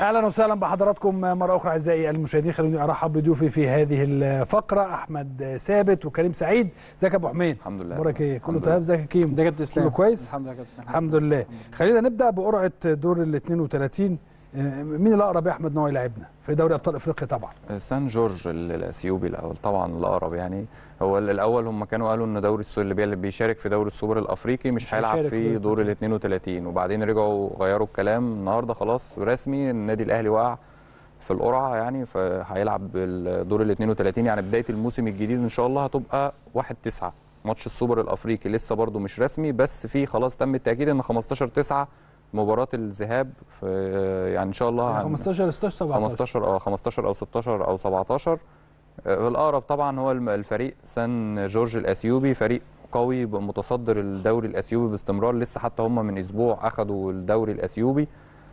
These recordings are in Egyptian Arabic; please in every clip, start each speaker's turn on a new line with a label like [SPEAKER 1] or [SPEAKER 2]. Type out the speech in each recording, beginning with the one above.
[SPEAKER 1] اهلا وسهلا بحضراتكم مره اخرى اعزائي المشاهدين خلوني ارحب بضيوفي في هذه الفقره احمد ثابت وكريم سعيد ازيك يا ابو حميد
[SPEAKER 2] الحمد لله
[SPEAKER 1] اخبارك ايه كله
[SPEAKER 2] الحمد
[SPEAKER 1] تمام ازيك يا كيم
[SPEAKER 3] ده كابتن اسلام
[SPEAKER 1] كله كويس
[SPEAKER 3] الحمد لله يا كابتن
[SPEAKER 1] الحمد لله خلينا نبدا بقرعه دور ال 32 آه، مين الاقرب يا احمد ان هو يلعبنا في دوري ابطال افريقيا طبعا
[SPEAKER 2] سان جورج ال- الاثيوبي الاول طبعا الاقرب يعني هو ال- الاول هم كانوا قالوا ان دوري السو- اللي بي- اللي بيشارك في دوري السوبر الافريقي مش,
[SPEAKER 1] مش
[SPEAKER 2] هيلعب
[SPEAKER 1] هيشارك في
[SPEAKER 2] في
[SPEAKER 1] دور
[SPEAKER 2] دور ال 32 وبعدين رجعوا غيروا الكلام النهارده خلاص رسمي النادي الاهلي وقع في القرعه يعني فهيلعب الدور ال 32 يعني بدايه الموسم الجديد ان شاء الله هتبقى 1 9 ماتش السوبر الافريقي لسه برضو مش رسمي بس في خلاص تم التاكيد ان 15 9 مباراه الذهاب في يعني ان شاء الله هن-
[SPEAKER 1] 15 16 17
[SPEAKER 2] 15 اه 15 او 16 او 17 آه، الاقرب طبعا هو الم- الفريق سان جورج الاثيوبي فريق قوي ب- متصدر الدوري الاثيوبي باستمرار لسه حتى هم من اسبوع اخذوا الدوري الاثيوبي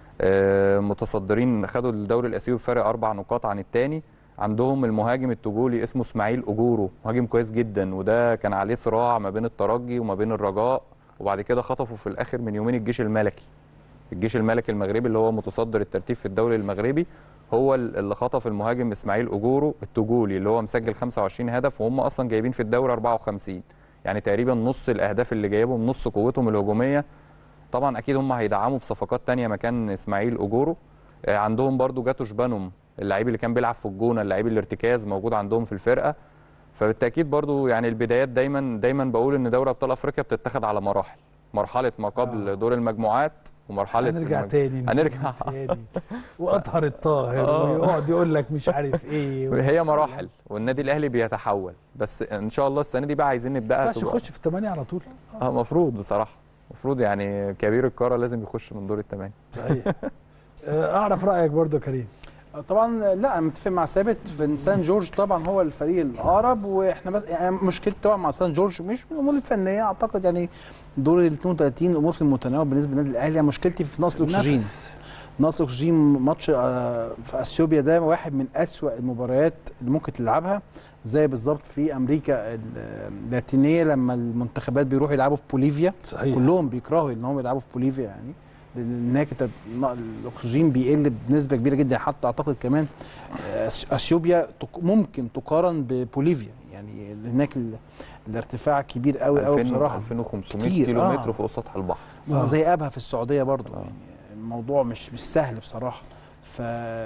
[SPEAKER 2] آه، متصدرين خدوا الدوري الاثيوبي بفارق اربع نقاط عن الثاني عندهم المهاجم التوجولي اسمه اسماعيل اجورو مهاجم كويس جدا وده كان عليه صراع ما بين الترجي وما بين الرجاء وبعد كده خطفوا في الاخر من يومين الجيش الملكي الجيش الملكي المغربي اللي هو متصدر الترتيب في الدوري المغربي هو ال- اللي خطف المهاجم اسماعيل اجورو التوجولي اللي هو مسجل 25 هدف وهم اصلا جايبين في الدوري 54 يعني تقريبا نص الاهداف اللي جايبهم نص قوتهم الهجوميه طبعا اكيد هم هيدعموا بصفقات تانية مكان اسماعيل اجورو آه، عندهم برضو جاتوش بانوم اللعيب اللي كان بيلعب في الجونه اللعيب الارتكاز موجود عندهم في الفرقه فبالتاكيد برضو يعني البدايات دايما دايما بقول ان دوري ابطال افريقيا بتتخذ على مراحل مرحله ما قبل
[SPEAKER 1] آه.
[SPEAKER 2] دور المجموعات ومرحله
[SPEAKER 1] هنرجع
[SPEAKER 2] المج-
[SPEAKER 1] تاني
[SPEAKER 2] هنرجع
[SPEAKER 1] تاني واطهر الطاهر
[SPEAKER 2] آه.
[SPEAKER 1] ويقعد يقول لك مش عارف ايه و...
[SPEAKER 2] هي مراحل والنادي الاهلي بيتحول بس ان شاء الله السنه دي بقى عايزين
[SPEAKER 1] ما
[SPEAKER 2] نبداها
[SPEAKER 1] ينفعش
[SPEAKER 2] تبقى
[SPEAKER 1] يخش في الثمانيه على طول
[SPEAKER 2] اه المفروض بصراحه المفروض يعني كبير القاره لازم يخش من دور الثمانيه
[SPEAKER 1] صحيح آه، اعرف رايك برضو يا كريم
[SPEAKER 3] طبعا لا انا متفق مع ثابت في ان سان جورج طبعا هو الفريق الاقرب واحنا بس يعني مشكلتي طبعا مع سان جورج مش من الامور الفنيه اعتقد يعني دور ال 32 الامور في المتناول بالنسبه للنادي الاهلي يعني مشكلتي في نقص الاكسجين
[SPEAKER 1] نفس.
[SPEAKER 3] نقص اكسجين ماتش آه، في اثيوبيا ده واحد من اسوأ المباريات اللي ممكن تلعبها زي بالظبط في امريكا ال- اللاتينيه لما المنتخبات بيروحوا يلعبوا في بوليفيا
[SPEAKER 1] صحيح
[SPEAKER 3] كلهم بيكرهوا ان هم يلعبوا في بوليفيا يعني لان هناك انت ن- الاكسجين بيقل بنسبه كبيره جدا حتى اعتقد كمان آه، أث- اثيوبيا تق- ممكن تقارن ببوليفيا يعني هناك ال- الارتفاع كبير قوي قوي
[SPEAKER 2] 2000
[SPEAKER 3] بصراحه
[SPEAKER 2] 2500
[SPEAKER 3] كتير،
[SPEAKER 2] كيلو
[SPEAKER 3] آه.
[SPEAKER 2] متر فوق سطح البحر
[SPEAKER 1] آه.
[SPEAKER 3] زي ابها في السعوديه برضو
[SPEAKER 2] آه.
[SPEAKER 3] يعني الموضوع مش مش سهل بصراحه ف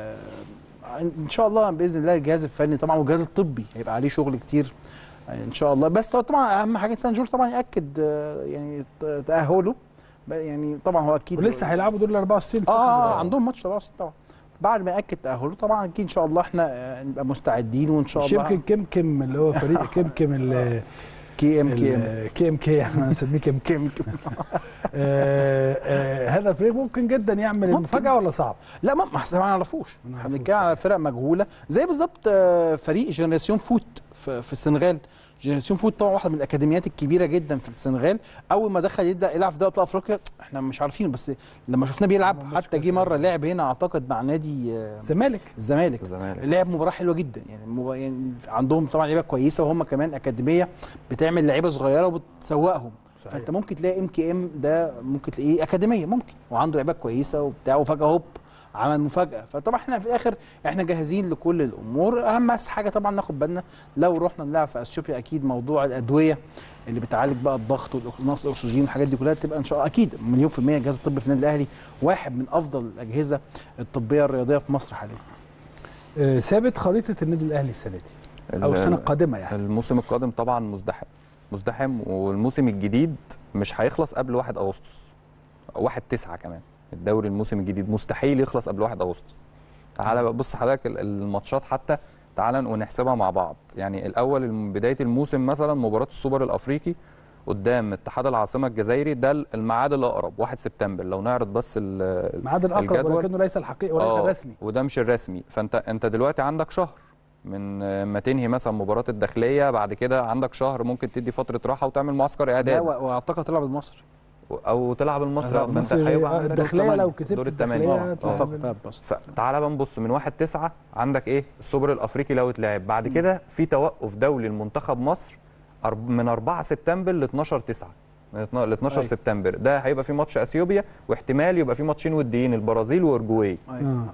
[SPEAKER 3] ان شاء الله باذن الله الجهاز الفني طبعا والجهاز الطبي هيبقى عليه شغل كتير ان شاء الله بس طبعا اهم حاجه سان جورج طبعا ياكد آه، يعني ت- تاهله ب- يعني طبعا هو اكيد
[SPEAKER 1] ولسه هيلعبوا دور ال 64
[SPEAKER 3] اه, آه,
[SPEAKER 1] الفترة
[SPEAKER 3] آه عندهم ماتش 64 طبعا بعد ما ياكد تاهله طبعا اكيد ان شاء الله احنا آه، نبقى مستعدين وان شاء
[SPEAKER 1] مش
[SPEAKER 3] الله
[SPEAKER 1] يمكن كمكم اللي هو فريق كمكم ال
[SPEAKER 3] كي ام كي ام
[SPEAKER 1] كي ام كي احنا بنسميه كم كم هذا الفريق ممكن جدا يعمل
[SPEAKER 3] ممكن.
[SPEAKER 1] المفاجاه ولا صعب؟
[SPEAKER 3] لا ما ما احنا ما نعرفوش
[SPEAKER 1] ما
[SPEAKER 3] احنا
[SPEAKER 1] نعرفوش.
[SPEAKER 3] بنتكلم على فرق مجهوله زي بالظبط آه، فريق جنراسيون فوت في, في السنغال جنراسيون فوت طبعا واحده من الاكاديميات الكبيره جدا في السنغال اول ما دخل يبدا يلعب في دوري ابطال افريقيا احنا مش عارفين بس لما شفناه بيلعب
[SPEAKER 1] عمل ماتش
[SPEAKER 3] حتى جه
[SPEAKER 1] كويس
[SPEAKER 3] مره
[SPEAKER 1] أوي.
[SPEAKER 3] لعب هنا اعتقد مع نادي آه،
[SPEAKER 1] الزمالك
[SPEAKER 3] الزمالك
[SPEAKER 2] الزمالك
[SPEAKER 3] لعب مباراه حلوه جدا يعني, مب... يعني عندهم طبعا لعيبه كويسه وهم كمان اكاديميه بتعمل لعيبه صغيره وبتسوقهم
[SPEAKER 1] صحيح.
[SPEAKER 3] فانت ممكن تلاقي ام كي ام ده ممكن تلاقيه اكاديميه ممكن وعنده لعيبه كويسه وبتاع وفجاه هوب عمل مفاجاه فطبعا احنا في الاخر احنا جاهزين لكل الامور اهم بس حاجه طبعا ناخد بالنا لو رحنا نلعب في اثيوبيا اكيد موضوع الادويه اللي بتعالج بقى الضغط ونقص الاكسجين والحاجات دي كلها تبقى ان شاء الله اكيد مليون في الميه الجهاز الطبي في النادي الاهلي واحد من افضل الاجهزه الطبيه الرياضيه في مصر حاليا
[SPEAKER 1] آه، ثابت خريطه النادي الاهلي السنه دي او
[SPEAKER 2] ال-
[SPEAKER 1] السنه القادمه يعني
[SPEAKER 2] الموسم القادم طبعا مزدحم مزدحم والموسم الجديد مش هيخلص قبل 1 اغسطس 1 9 كمان الدوري الموسم الجديد مستحيل يخلص قبل 1 اغسطس تعالى بقى بص حضرتك ال- الماتشات حتى تعالى ونحسبها مع بعض يعني الاول الم- بدايه الموسم مثلا مباراه السوبر الافريقي قدام اتحاد العاصمه الجزائري ده الميعاد الاقرب 1 سبتمبر لو نعرض بس ال-
[SPEAKER 1] الميعاد الاقرب
[SPEAKER 2] الجدول.
[SPEAKER 1] ولكنه ليس الحقيقي وليس
[SPEAKER 2] آه،
[SPEAKER 1] الرسمي
[SPEAKER 2] وده مش الرسمي فانت انت دلوقتي عندك شهر من آه، ما تنهي مثلا مباراه الداخليه بعد كده عندك شهر ممكن تدي فتره راحه وتعمل معسكر
[SPEAKER 3] لا
[SPEAKER 2] اعداد
[SPEAKER 3] و- واعتقد تلعب المصري
[SPEAKER 2] او تلعب المصري
[SPEAKER 1] لا،
[SPEAKER 2] آه، فانت
[SPEAKER 1] مصر
[SPEAKER 2] هيبقى عندك
[SPEAKER 1] الداخليه
[SPEAKER 2] دور
[SPEAKER 1] لو
[SPEAKER 2] تمانية،
[SPEAKER 1] كسبت
[SPEAKER 2] دور
[SPEAKER 1] الداخليه
[SPEAKER 2] الثمانيه
[SPEAKER 1] هتلعب.
[SPEAKER 3] اعتقد تلعب بس
[SPEAKER 2] فتعالى بقى نبص من 1 9 عندك ايه السوبر الافريقي لو اتلعب بعد كده في توقف دولي لمنتخب مصر أرب- من 4 سبتمبر ل 12 9 من 12 ل 12
[SPEAKER 3] أيوة.
[SPEAKER 2] سبتمبر ده هيبقى في ماتش اثيوبيا واحتمال يبقى في ماتشين وديين البرازيل واورجواي
[SPEAKER 3] أيوة.
[SPEAKER 1] آه.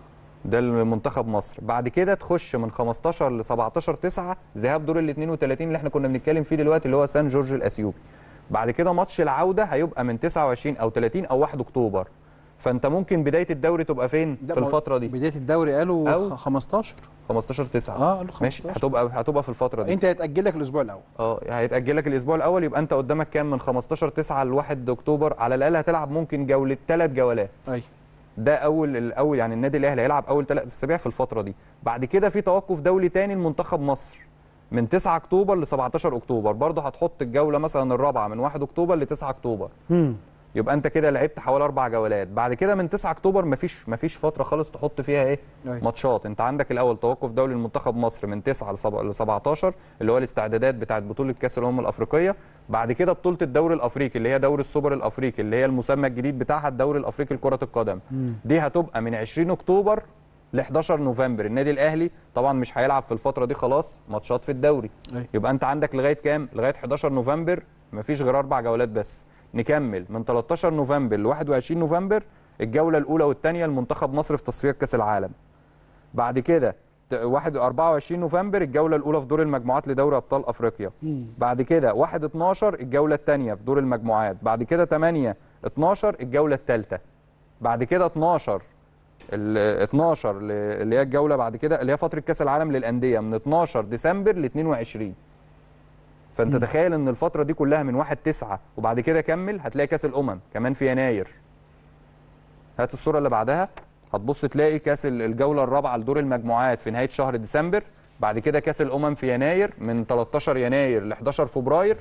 [SPEAKER 2] ده المنتخب مصر بعد كده تخش من 15 ل 17 9 ذهاب دور ال 32 اللي احنا كنا بنتكلم فيه دلوقتي اللي هو سان جورج الأثيوبي بعد كده ماتش العودة هيبقى من 29 أو 30 أو 1 أكتوبر فأنت ممكن بداية الدوري تبقى فين
[SPEAKER 3] لا،
[SPEAKER 2] في
[SPEAKER 3] ما هو
[SPEAKER 2] الفترة دي
[SPEAKER 3] بدايه الدوري قالوا
[SPEAKER 2] أو-
[SPEAKER 3] خ- 15
[SPEAKER 2] 15 9
[SPEAKER 3] اه قالوا
[SPEAKER 2] ماشي
[SPEAKER 3] 15
[SPEAKER 2] هتبقى هتبقى في الفترة دي
[SPEAKER 3] انت هيتاجل لك الاسبوع الاول
[SPEAKER 2] اه هيتأجل لك الأسبوع الأول يبقى أنت قدامك كام من 15 9 ل 1 أكتوبر على الأقل هتلعب ممكن جولة ثلاث جولات
[SPEAKER 3] ايوه
[SPEAKER 2] ده اول الاول يعني النادي الاهلي هيلعب اول ثلاث اسابيع في الفتره دي بعد كده في توقف دولي تاني لمنتخب مصر من 9 اكتوبر ل 17 اكتوبر برضه هتحط الجوله مثلا الرابعه من 1 اكتوبر ل 9 اكتوبر
[SPEAKER 1] مم.
[SPEAKER 2] يبقى انت كده لعبت حوالي اربع جولات بعد كده من 9 اكتوبر مفيش مفيش فتره خالص تحط فيها ايه
[SPEAKER 3] أيوة.
[SPEAKER 2] ماتشات انت عندك الاول توقف دولي لمنتخب مصر من 9 ل سب- ل 17 اللي هو الاستعدادات بتاعه بطوله كاس الامم الافريقيه بعد كده بطوله الدوري الافريقي اللي هي دوري السوبر الافريقي اللي هي المسمى الجديد بتاعها الدوري الافريقي لكره القدم دي هتبقى من 20 اكتوبر ل 11 نوفمبر النادي الاهلي طبعا مش هيلعب في الفتره دي خلاص ماتشات في الدوري
[SPEAKER 3] أيوة.
[SPEAKER 2] يبقى انت عندك لغايه كام لغايه 11 نوفمبر مفيش غير اربع جولات بس نكمل من 13 نوفمبر ل 21 نوفمبر الجوله الاولى والثانيه لمنتخب مصر في تصفيات كاس العالم بعد كده ت- واحد 24 نوفمبر الجوله الاولى في دور المجموعات لدوري ابطال افريقيا بعد كده 1 12 الجوله الثانيه في دور المجموعات بعد كده 8 12 الجوله الثالثه بعد كده 12 ال 12 ل- اللي هي الجوله بعد كده اللي هي فتره كاس العالم للانديه من 12 ديسمبر ل 22 فانت تخيل ان الفتره دي كلها من 1 9 وبعد كده كمل هتلاقي كاس الامم كمان في يناير هات الصوره اللي بعدها هتبص تلاقي كاس ال- الجوله الرابعه لدور المجموعات في نهايه شهر ديسمبر بعد كده كاس الامم في يناير من 13 يناير ل 11 فبراير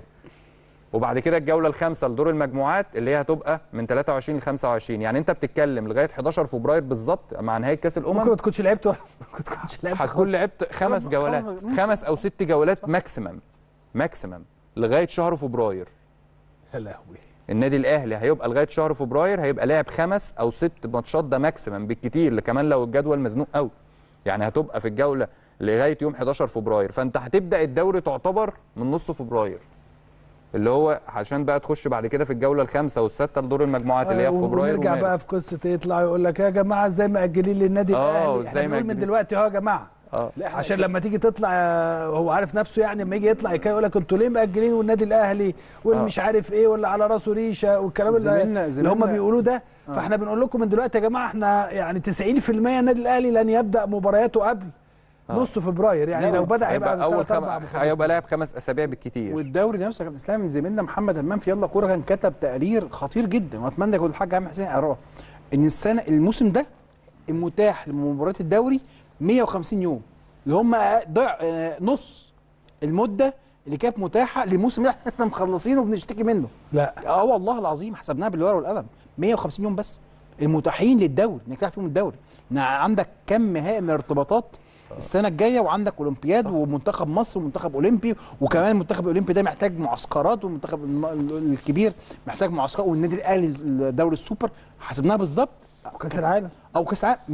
[SPEAKER 2] وبعد كده الجوله الخامسه لدور المجموعات اللي هي هتبقى من 23 ل 25 يعني انت بتتكلم لغايه 11 فبراير بالظبط مع نهايه كاس
[SPEAKER 1] ممكن ما
[SPEAKER 2] الامم
[SPEAKER 1] تكونش لعبت ولا- ممكن تكونش لعبت
[SPEAKER 2] هتكون
[SPEAKER 1] خالص.
[SPEAKER 2] لعبت خمس
[SPEAKER 3] خمس-
[SPEAKER 2] جولات
[SPEAKER 3] خمس-
[SPEAKER 2] خمس او ست جولات ماكسيمم ماكسيمم لغايه شهر فبراير
[SPEAKER 1] يا لهوي
[SPEAKER 2] النادي الاهلي هيبقى لغايه شهر فبراير هيبقى لاعب خمس او ست ماتشات ده ماكسيمم بالكتير كمان لو الجدول مزنوق قوي يعني هتبقى في الجوله لغايه يوم 11 فبراير فانت هتبدا الدوري تعتبر من نص فبراير اللي هو عشان بقى تخش بعد كده في الجوله الخامسه والسادسه لدور المجموعات اللي هي في فبراير
[SPEAKER 1] ونرجع بقى
[SPEAKER 2] ومارس.
[SPEAKER 1] في قصه ايه يطلع يقول لك يا جماعه ازاي مأجلين للنادي
[SPEAKER 2] آه،
[SPEAKER 1] الاهلي
[SPEAKER 2] إزاي
[SPEAKER 1] احنا بنقول من
[SPEAKER 2] مأجلين؟
[SPEAKER 1] دلوقتي اهو يا جماعه
[SPEAKER 2] اه
[SPEAKER 3] لا إحنا
[SPEAKER 1] عشان
[SPEAKER 3] كده-
[SPEAKER 1] لما تيجي تطلع آه، هو عارف نفسه يعني لما يجي يطلع يك- يقول لك انتوا ليه مأجلين والنادي الاهلي واللي
[SPEAKER 2] آه.
[SPEAKER 1] مش عارف ايه واللي على راسه ريشه والكلام اللي,
[SPEAKER 3] زميلنا-
[SPEAKER 1] اللي هم
[SPEAKER 3] زميلنا-
[SPEAKER 1] بيقولوه ده فاحنا بنقول لكم من دلوقتي يا جماعه احنا يعني 90% النادي الاهلي لن يبدا مبارياته قبل
[SPEAKER 2] آه.
[SPEAKER 1] نص فبراير يعني
[SPEAKER 3] لا،
[SPEAKER 1] لو بدا هيبقى
[SPEAKER 2] هيبقى اول
[SPEAKER 1] ثلاث اربع
[SPEAKER 2] خم...
[SPEAKER 1] مخلص.
[SPEAKER 2] هيبقى لاعب خمس اسابيع بالكتير
[SPEAKER 3] والدوري ده نفسه يا كابتن اسلام من زميلنا محمد همام في يلا كوره كان كتب تقرير خطير جدا واتمنى يكون الحاج عامر حسين يقراه ان السنه الموسم ده المتاح لمباريات الدوري 150 يوم اللي هم ضع آه، نص المده اللي كانت متاحه للموسم اللي احنا لسه مخلصينه وبنشتكي منه
[SPEAKER 1] لا
[SPEAKER 3] اه والله العظيم حسبناها بالورقه والقلم 150 يوم بس المتاحين للدوري انك تلعب فيهم الدوري إن عندك كم هائل من الارتباطات السنه الجايه وعندك اولمبياد ومنتخب مصر ومنتخب اولمبي وكمان المنتخب الاولمبي ده محتاج معسكرات والمنتخب الم- الكبير محتاج معسكرات والنادي الاهلي دوري السوبر حسبناها بالظبط
[SPEAKER 1] كاس العالم
[SPEAKER 3] او كاس العالم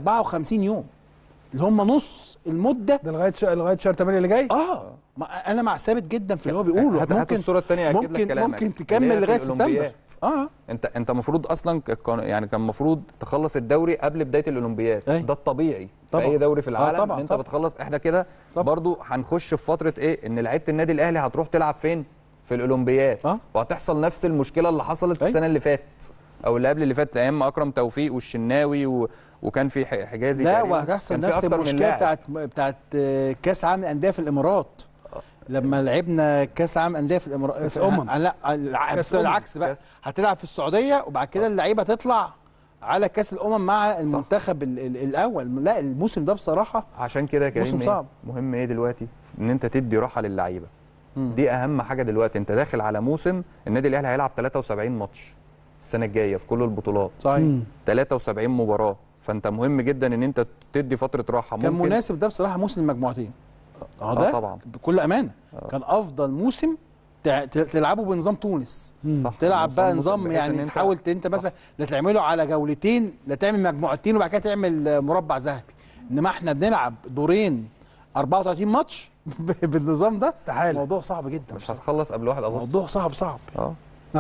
[SPEAKER 3] 154 يوم اللي هم نص المده
[SPEAKER 1] ده لغايه شهر لغايه شهر 8 اللي جاي
[SPEAKER 3] اه ما انا مع ثابت جدا في اللي هو بيقوله
[SPEAKER 2] هات- هات
[SPEAKER 3] ممكن
[SPEAKER 2] الصوره الثانيه اجيب لك
[SPEAKER 3] ممكن
[SPEAKER 2] كلامك
[SPEAKER 3] ممكن
[SPEAKER 2] اللي هي
[SPEAKER 3] تكمل
[SPEAKER 2] في
[SPEAKER 3] لغايه سبتمبر
[SPEAKER 2] الأولمبياد.
[SPEAKER 3] اه
[SPEAKER 2] انت انت المفروض اصلا ك- كان يعني كان المفروض تخلص الدوري قبل بدايه الاولمبياد
[SPEAKER 3] أي.
[SPEAKER 2] ده الطبيعي
[SPEAKER 3] طبعا.
[SPEAKER 2] في اي دوري في العالم
[SPEAKER 3] آه طبعا،
[SPEAKER 2] ان انت
[SPEAKER 3] طبعا.
[SPEAKER 2] بتخلص احنا كده
[SPEAKER 3] طبعا.
[SPEAKER 2] برضو هنخش في فتره ايه ان لعيبه النادي الاهلي هتروح تلعب فين في الاولمبياد
[SPEAKER 3] آه.
[SPEAKER 2] وهتحصل نفس المشكله اللي حصلت
[SPEAKER 3] أي.
[SPEAKER 2] السنه اللي فاتت او اللي قبل اللي فاتت ايام اكرم توفيق والشناوي و... وكان في ح- حجازي
[SPEAKER 3] لا
[SPEAKER 2] تقريباً.
[SPEAKER 3] وهتحصل
[SPEAKER 2] كان في
[SPEAKER 3] نفس
[SPEAKER 2] أكتر من
[SPEAKER 3] المشكله
[SPEAKER 2] لاعب.
[SPEAKER 3] بتاعت بتاعت آه، كاس عالم الانديه في الامارات لما لعبنا كاس عالم انديه في الامارات
[SPEAKER 1] كأس أمم.
[SPEAKER 3] لا الع-
[SPEAKER 1] كأس
[SPEAKER 3] بس
[SPEAKER 1] أمم.
[SPEAKER 3] العكس بقى
[SPEAKER 2] كأس.
[SPEAKER 3] هتلعب في السعوديه وبعد كده اللعيبه تطلع على كاس الامم مع المنتخب ال- ال- الاول لا الموسم ده بصراحه
[SPEAKER 2] عشان كده يا كريم
[SPEAKER 3] موسم
[SPEAKER 2] إيه؟
[SPEAKER 3] صعب.
[SPEAKER 2] مهم ايه دلوقتي ان انت تدي راحه للعيبه
[SPEAKER 3] مم.
[SPEAKER 2] دي اهم حاجه دلوقتي انت داخل على موسم النادي الاهلي هيلعب 73 ماتش السنه الجايه في كل البطولات
[SPEAKER 3] صحيح
[SPEAKER 1] مم.
[SPEAKER 2] 73 مباراه فانت مهم جدا ان انت تدي فتره راحه
[SPEAKER 3] كان
[SPEAKER 2] ممكن
[SPEAKER 3] مناسب ده بصراحه موسم المجموعتين اه
[SPEAKER 2] آه
[SPEAKER 3] ده
[SPEAKER 2] طبعا.
[SPEAKER 3] بكل امانه كان افضل موسم تع- ت- تلعبه بنظام تونس
[SPEAKER 2] صح
[SPEAKER 3] تلعب بقى
[SPEAKER 2] نظام-
[SPEAKER 3] نظام
[SPEAKER 2] بحيث إن
[SPEAKER 3] يعني
[SPEAKER 2] أنت-
[SPEAKER 3] تحاول ت- انت مثلا لا تعمله على جولتين لا تعمل مجموعتين وبعد كده تعمل آه، مربع ذهبي انما احنا بنلعب دورين 34 ماتش بالنظام ده
[SPEAKER 1] استحاله
[SPEAKER 3] موضوع صعب جدا
[SPEAKER 2] مش
[SPEAKER 3] بصراحة.
[SPEAKER 2] هتخلص قبل 1 اغسطس
[SPEAKER 3] موضوع صعب صعب
[SPEAKER 2] اه
[SPEAKER 1] اه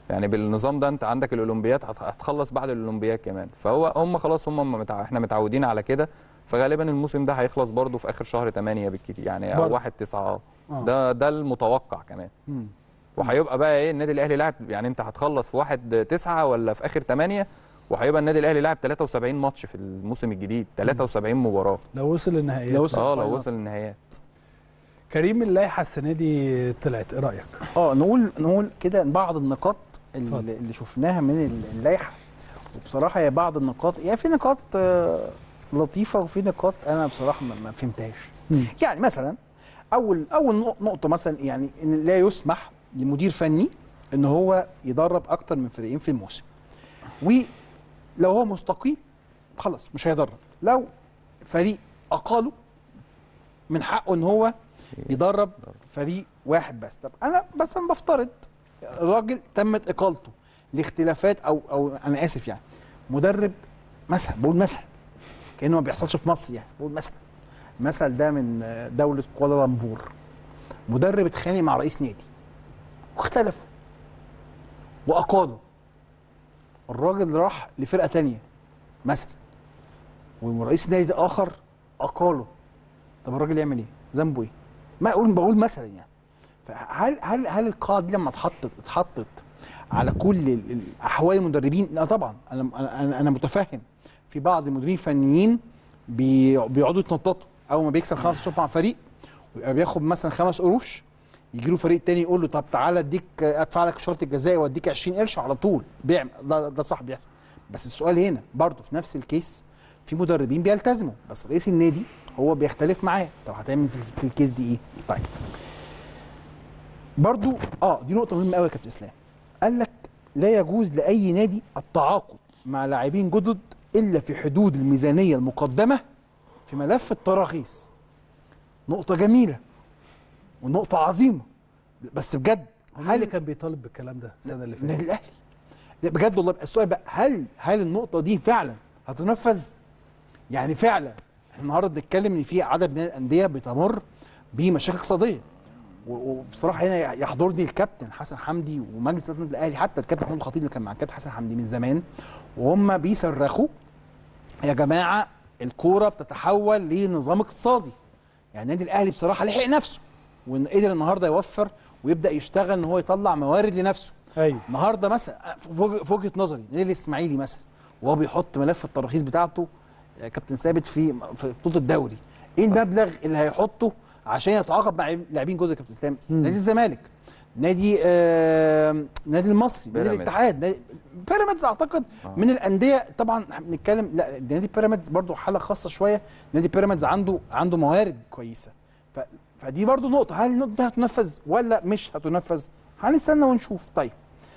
[SPEAKER 2] يعني بالنظام ده انت عندك الاولمبياد هت- هتخلص بعد الاولمبياد كمان فهو هم خلاص هم متع... احنا متعودين على كده فغالبا الموسم ده هيخلص برضه في اخر شهر 8 بالكتير يعني او
[SPEAKER 1] برضه.
[SPEAKER 2] 1 9 اه
[SPEAKER 1] آه.
[SPEAKER 2] ده ده المتوقع كمان
[SPEAKER 3] مم.
[SPEAKER 2] وهيبقى بقى ايه النادي الاهلي لاعب يعني انت هتخلص في 1 9 ولا في اخر 8 وهيبقى النادي الاهلي لاعب 73 ماتش في الموسم الجديد 73 مباراه
[SPEAKER 1] لو وصل للنهائيات
[SPEAKER 3] لو وصل
[SPEAKER 2] اه لو
[SPEAKER 3] الفاينل.
[SPEAKER 2] وصل النهائيات
[SPEAKER 1] كريم اللائحه السنه دي طلعت ايه رايك؟
[SPEAKER 3] اه نقول نقول كده بعض النقاط
[SPEAKER 1] اتفضل.
[SPEAKER 3] اللي, اللي شفناها من اللائحه وبصراحه هي بعض النقاط يعني في نقاط آه، لطيفه وفي نقاط انا بصراحه ما ما فهمتهاش
[SPEAKER 1] مم.
[SPEAKER 3] يعني مثلا اول اول نق- نقطه مثلا يعني ان لا يسمح لمدير فني ان هو يدرب اكتر من فريقين في الموسم ولو هو مستقيل خلاص مش هيدرب لو فريق اقاله من حقه ان هو يدرب فريق واحد بس طب انا بس انا بفترض الراجل تمت اقالته لاختلافات او او انا اسف يعني مدرب مثلا بقول مثلا كانه ما بيحصلش في مصر يعني بقول مثلا مثل ده من دوله كوالالمبور مدرب اتخانق مع رئيس نادي واختلفوا واقالوا الراجل راح لفرقه تانية مثلا ورئيس نادي اخر اقاله طب الراجل يعمل ايه؟ ذنبه ايه؟ ما اقول بقول مثلا يعني فهل هل هل القاعده دي لما اتحطت اتحطت على كل ال- ال- احوال المدربين؟ لا طبعا انا انا انا متفهم في بعض المديرين الفنيين بي- بيقعدوا يتنططوا اول ما بيكسب خمس شوط مع فريق ويبقى بياخد مثلا خمس قروش يجي له فريق تاني يقول له طب تعالى اديك ادفع لك شرط الجزائي واديك 20 قرش على طول بيعمل ده, ده صح بيحصل بس السؤال هنا برضه في نفس الكيس في مدربين بيلتزموا بس رئيس النادي هو بيختلف معاه طب هتعمل في, في الكيس دي ايه؟ طيب برضو اه دي نقطة مهمة قوي يا كابتن اسلام قال لك لا يجوز لأي نادي التعاقد مع لاعبين جدد إلا في حدود الميزانية المقدمة في ملف التراخيص نقطة جميلة ونقطة عظيمة بس بجد
[SPEAKER 1] مين اللي كان بيطالب بالكلام ده السنه اللي
[SPEAKER 3] النادي
[SPEAKER 1] فاتت؟
[SPEAKER 3] الاهلي لا بجد والله السؤال بقى هل هل النقطه دي فعلا هتنفذ يعني فعلا احنا النهارده بنتكلم ان في عدد من الانديه بتمر بمشاكل اقتصاديه و- وبصراحه هنا يحضرني الكابتن حسن حمدي ومجلس اداره النادي الاهلي حتى الكابتن محمود الخطيب اللي كان مع الكابتن حسن حمدي من زمان وهم بيصرخوا يا جماعه الكوره بتتحول لنظام اقتصادي يعني النادي الاهلي بصراحه لحق نفسه وقدر النهارده يوفر ويبدا يشتغل ان هو يطلع موارد لنفسه
[SPEAKER 1] ايوه
[SPEAKER 3] النهارده مثلا في وجه- في وجهه نظري النادي الاسماعيلي مثلا وهو بيحط ملف التراخيص بتاعته يا كابتن ثابت في في بطوله الدوري ايه المبلغ اللي هيحطه عشان يتعاقب مع لاعبين جزء يا كابتن اسلام
[SPEAKER 1] مم.
[SPEAKER 3] نادي الزمالك نادي آه نادي المصري نادي
[SPEAKER 2] بيراميدز.
[SPEAKER 3] الاتحاد نادي بيراميدز اعتقد
[SPEAKER 2] آه.
[SPEAKER 3] من الانديه طبعا إحنا بنتكلم لا نادي بيراميدز برضو حاله خاصه شويه نادي بيراميدز عنده عنده موارد كويسه ف فدي برضو نقطه هل النقطه دي هتنفذ ولا مش هتنفذ هنستنى ونشوف طيب